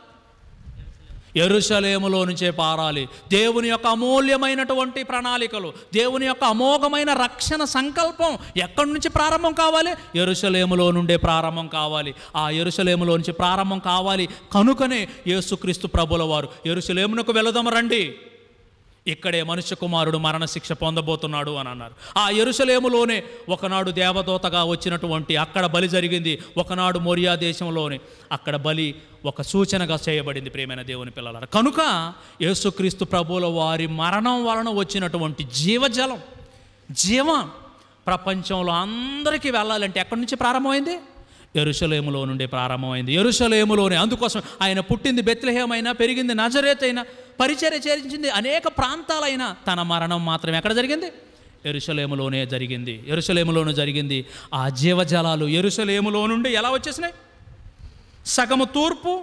ఎరుషలేములో నుంచే పారాలి దేవుని యొక్క అమూల్యమైనటువంటి ప్రణాళికలు దేవుని యొక్క అమోఘమైన రక్షణ సంకల్పం ఎక్కడి నుంచి ప్రారంభం కావాలి ఎరుషలేములో నుండే ప్రారంభం కావాలి ఆ ఎరుషలేములో నుంచి ప్రారంభం కావాలి కనుకనే యేసుక్రీస్తు ప్రభుల వారు ఎరుషలేమునకు వెళదాం రండి ఇక్కడే మనుష్య కుమారుడు మరణశిక్ష పొందబోతున్నాడు అని అన్నారు ఆ ఎరుసలేములోనే ఒకనాడు దేవదూతగా వచ్చినటువంటి అక్కడ బలి జరిగింది ఒకనాడు మొరియా దేశంలోనే అక్కడ బలి ఒక సూచనగా చేయబడింది ప్రేమైన దేవుని పిల్లల కనుక యేసుక్రీస్తు ప్రభువుల వారి మరణం వలన వచ్చినటువంటి జీవజలం జీవం ప్రపంచంలో అందరికీ వెళ్ళాలంటే ఎక్కడి నుంచి ప్రారంభమైంది ఎరుషలేములో నుండి ప్రారంభమైంది ఎరుషలేములోనే అందుకోసం ఆయన పుట్టింది బెత్లహేమైనా పెరిగింది నజరేత్ అయినా పరిచర్య చేరించింది అనేక ప్రాంతాలైనా తన మరణం మాత్రం ఎక్కడ జరిగింది ఎరుషలేములోనే జరిగింది ఎరుషలేములోనే జరిగింది ఆ జీవజలాలు ఎరుషలేములో నుండి ఎలా వచ్చేసినాయి సగము తూర్పు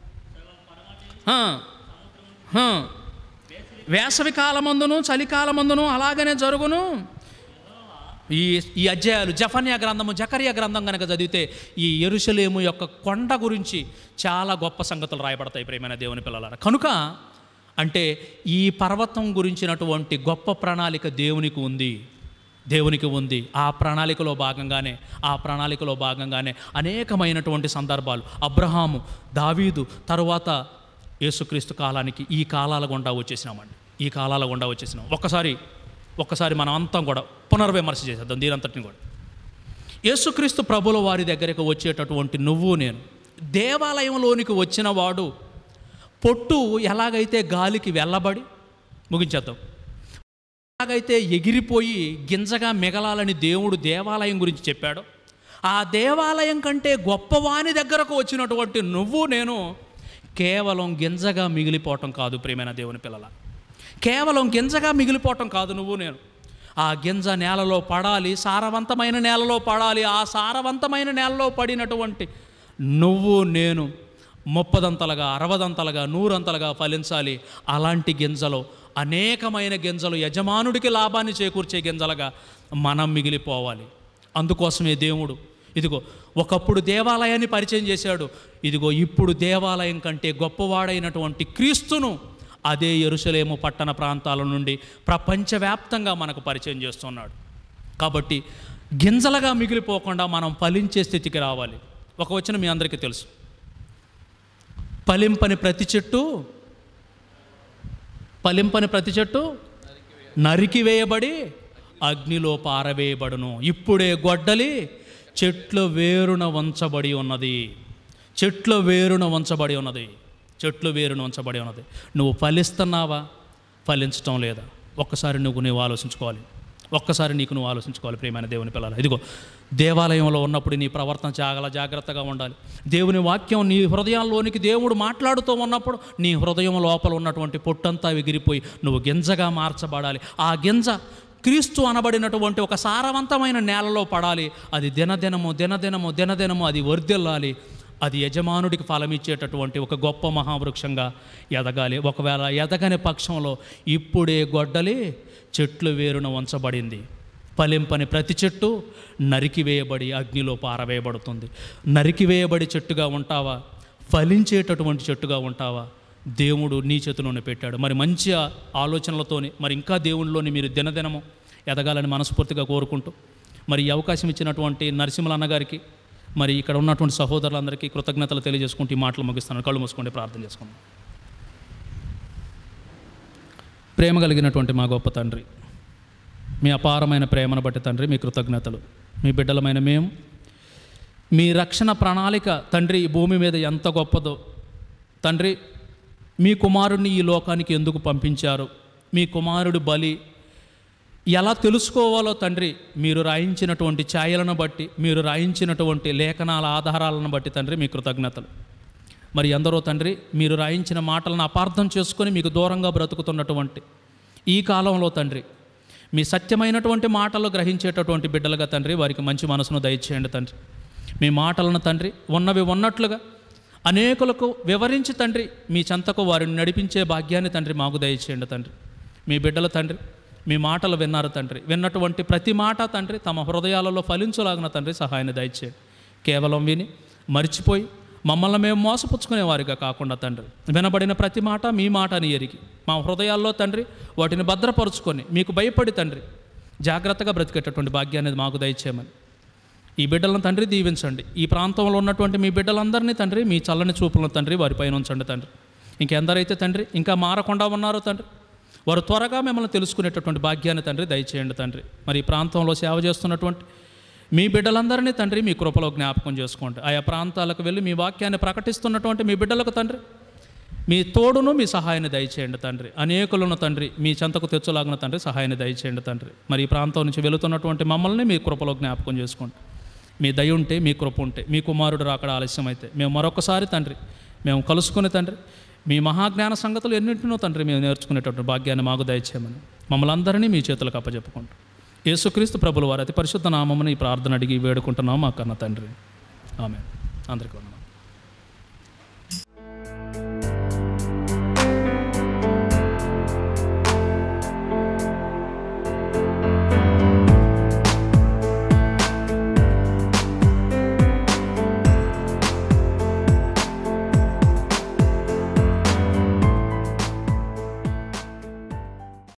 ఆ, ఆ. వేసవి కాలమందును చలికాలమందును అలాగనే జరుగును ఈ ఈ అధ్యాయాలు జఫన్యా గ్రంథము జకరియా గ్రంథం కనుక చదివితే ఈ ఎరుషలేము యొక్క కొండ గురించి చాలా గొప్ప సంగతులు రాయబడతాయి ప్రేమైన దేవుని పిల్లలారా కనుక అంటే ఈ పర్వతం గురించినటువంటి గొప్ప ప్రణాళిక దేవునికి ఉంది దేవునికి ఉంది ఆ ప్రణాళికలో భాగంగానే ఆ ప్రణాళికలో భాగంగానే అనేకమైనటువంటి సందర్భాలు అబ్రహాము దావీదు తరువాత యేసుక్రీస్తు కాలానికి ఈ కాలాల గుండా వచ్చేసినామండి ఈ కాలాల గుండా వచ్చేసినాం ఒక్కసారి ఒక్కసారి మనం అంతం కూడా పునర్విమర్శ చేసేద్దాం దీనంతటిని కూడా యేసుక్రీస్తు ప్రభుల వారి దగ్గరకు వచ్చేటటువంటి నువ్వు నేను దేవాలయంలోనికి వచ్చిన వాడు పొట్టు ఎలాగైతే గాలికి వెళ్ళబడి ముగించేద్దాం ఎలాగైతే ఎగిరిపోయి గింజగా మిగలాలని దేవుడు దేవాలయం గురించి చెప్పాడో ఆ దేవాలయం కంటే గొప్పవాని దగ్గరకు వచ్చినటువంటి నువ్వు నేను కేవలం గింజగా మిగిలిపోవటం కాదు ప్రేమైన దేవుని పిల్లల కేవలం గింజగా మిగిలిపోవటం కాదు నువ్వు నేను ఆ గింజ నేలలో పడాలి సారవంతమైన నేలలో పడాలి ఆ సారవంతమైన నేలలో పడినటువంటి నువ్వు నేను ముప్పదంతలుగా అరవదంతలుగా నూరంతలుగా ఫలించాలి అలాంటి గింజలు అనేకమైన గింజలు యజమానుడికి లాభాన్ని చేకూర్చే గింజలుగా మనం మిగిలిపోవాలి అందుకోసమే దేవుడు ఇదిగో ఒకప్పుడు దేవాలయాన్ని పరిచయం చేశాడు ఇదిగో ఇప్పుడు దేవాలయం కంటే గొప్పవాడైనటువంటి క్రీస్తును అదే ఎరుసలేము పట్టణ ప్రాంతాల నుండి ప్రపంచవ్యాప్తంగా మనకు పరిచయం చేస్తున్నాడు కాబట్టి గింజలుగా మిగిలిపోకుండా మనం ఫలించే స్థితికి రావాలి ఒక వచ్చిన మీ అందరికీ తెలుసు ఫలింపని ప్రతి చెట్టు ఫలింపని ప్రతి చెట్టు నరికివేయబడి అగ్నిలో పారవేయబడును ఇప్పుడే గొడ్డలి చెట్ల వేరున వంచబడి ఉన్నది చెట్ల వేరున వంచబడి ఉన్నది చెట్లు వేరున ఉంచబడి ఉన్నది నువ్వు ఫలిస్తున్నావా ఫలించటం లేదా ఒక్కసారి నువ్వు నువ్వు ఆలోచించుకోవాలి ఒక్కసారి నీకు నువ్వు ఆలోచించుకోవాలి ప్రియమైన దేవుని పిల్లలు ఇదిగో దేవాలయంలో ఉన్నప్పుడు నీ ప్రవర్తన చాలా జాగ్రత్తగా ఉండాలి దేవుని వాక్యం నీ హృదయాల్లోనికి దేవుడు మాట్లాడుతూ ఉన్నప్పుడు నీ హృదయం లోపల ఉన్నటువంటి పొట్టంతా ఎగిరిపోయి నువ్వు గింజగా మార్చబడాలి ఆ గింజ క్రీస్తు అనబడినటువంటి ఒక సారవంతమైన నేలలో పడాలి అది దినదినము దినదినము దినదినము అది వర్ధిల్లాలి అది యజమానుడికి ఫలమిచ్చేటటువంటి ఒక గొప్ప మహావృక్షంగా ఎదగాలి ఒకవేళ ఎదగని పక్షంలో ఇప్పుడే గొడ్డలి చెట్లు వేరున ఉంచబడింది ఫలింపని ప్రతి చెట్టు నరికివేయబడి అగ్నిలో పారవేయబడుతుంది నరికివేయబడి చెట్టుగా ఉంటావా ఫలించేటటువంటి చెట్టుగా ఉంటావా దేవుడు నీ చేతిలోనే పెట్టాడు మరి మంచి ఆలోచనలతోని మరి ఇంకా దేవునిలోని మీరు దినదినము ఎదగాలని మనస్ఫూర్తిగా కోరుకుంటూ మరి ఈ అవకాశం ఇచ్చినటువంటి నరసింహల అన్నగారికి మరి ఇక్కడ ఉన్నటువంటి సహోదరులందరికీ కృతజ్ఞతలు తెలియజేసుకుంటూ ఈ మాటలు ముగిస్తాను కళ్ళు మూసుకోండి ప్రార్థన చేసుకుందాం ప్రేమ కలిగినటువంటి మా గొప్ప తండ్రి మీ అపారమైన ప్రేమను బట్టి తండ్రి మీ కృతజ్ఞతలు మీ బిడ్డలమైన మేము మీ రక్షణ ప్రణాళిక తండ్రి ఈ భూమి మీద ఎంత గొప్పదో తండ్రి మీ కుమారుడిని ఈ లోకానికి ఎందుకు పంపించారు మీ కుమారుడు బలి ఎలా తెలుసుకోవాలో తండ్రి మీరు రాయించినటువంటి ఛాయలను బట్టి మీరు రాయించినటువంటి లేఖనాల ఆధారాలను బట్టి తండ్రి మీ కృతజ్ఞతలు మరి ఎందరో తండ్రి మీరు రాయించిన మాటలను అపార్థం చేసుకొని మీకు దూరంగా బ్రతుకుతున్నటువంటి ఈ కాలంలో తండ్రి మీ సత్యమైనటువంటి మాటలు గ్రహించేటటువంటి బిడ్డలుగా తండ్రి వారికి మంచి మనసును దయచేయండి తండ్రి మీ మాటలను తండ్రి ఉన్నవి ఉన్నట్లుగా అనేకులకు వివరించి తండ్రి మీ చెంతకు వారిని నడిపించే భాగ్యాన్ని తండ్రి మాకు దయచేయండి తండ్రి మీ బిడ్డల తండ్రి మీ మాటలు విన్నారు తండ్రి విన్నటువంటి ప్రతి మాట తండ్రి తమ హృదయాలలో ఫలించలాగిన తండ్రి సహాయాన్ని దయచేయండి కేవలం విని మర్చిపోయి మమ్మల్ని మేము మోసపుచ్చుకునే వారిగా కాకుండా తండ్రి వినబడిన ప్రతి మాట మీ మాట అని ఎరిగి మా హృదయాల్లో తండ్రి వాటిని భద్రపరుచుకొని మీకు భయపడి తండ్రి జాగ్రత్తగా బ్రతికేటటువంటి భాగ్యాన్ని మాకు దయచేయమని ఈ బిడ్డలను తండ్రి దీవించండి ఈ ప్రాంతంలో ఉన్నటువంటి మీ బిడ్డలందరినీ తండ్రి మీ చల్లని చూపులను తండ్రి వారిపైన ఉంచండి తండ్రి ఇంకెందరైతే తండ్రి ఇంకా మారకుండా ఉన్నారో తండ్రి వారు త్వరగా మిమ్మల్ని తెలుసుకునేటటువంటి భాగ్యాన్ని తండ్రి దయచేయండి తండ్రి మరి ఈ ప్రాంతంలో సేవ చేస్తున్నటువంటి మీ బిడ్డలందరినీ తండ్రి మీ కృపలో జ్ఞాపకం చేసుకోండి ఆయా ప్రాంతాలకు వెళ్ళి మీ వాక్యాన్ని ప్రకటిస్తున్నటువంటి మీ బిడ్డలకు తండ్రి మీ తోడును మీ సహాయాన్ని దయచేయండి తండ్రి అనేకులను తండ్రి మీ చెంతకు తెచ్చులాగిన తండ్రి సహాయాన్ని దయచేయండి తండ్రి మరి ఈ ప్రాంతం నుంచి వెళుతున్నటువంటి మమ్మల్ని మీ కృపలో జ్ఞాపకం చేసుకోండి మీ దయ ఉంటే మీ కృప ఉంటే మీ కుమారుడు రాకడ ఆలస్యం అయితే మేము మరొకసారి తండ్రి మేము కలుసుకుని తండ్రి మీ మహాజ్ఞాన సంగతులు ఎన్నింటినో తండ్రి మేము నేర్చుకునేటటువంటి భాగ్యాన్ని మాకు దయచేయమని మమ్మల్ని అందరినీ మీ చేతులకు అప్పచెప్పుకుంటాం యేసుక్రీస్తు ప్రభుల వారి అతి పరిశుద్ధ నామముని ఈ ప్రార్థన అడిగి వేడుకుంటున్నాం మా కన్న తండ్రి ఆమె అందరికీ వందనాలు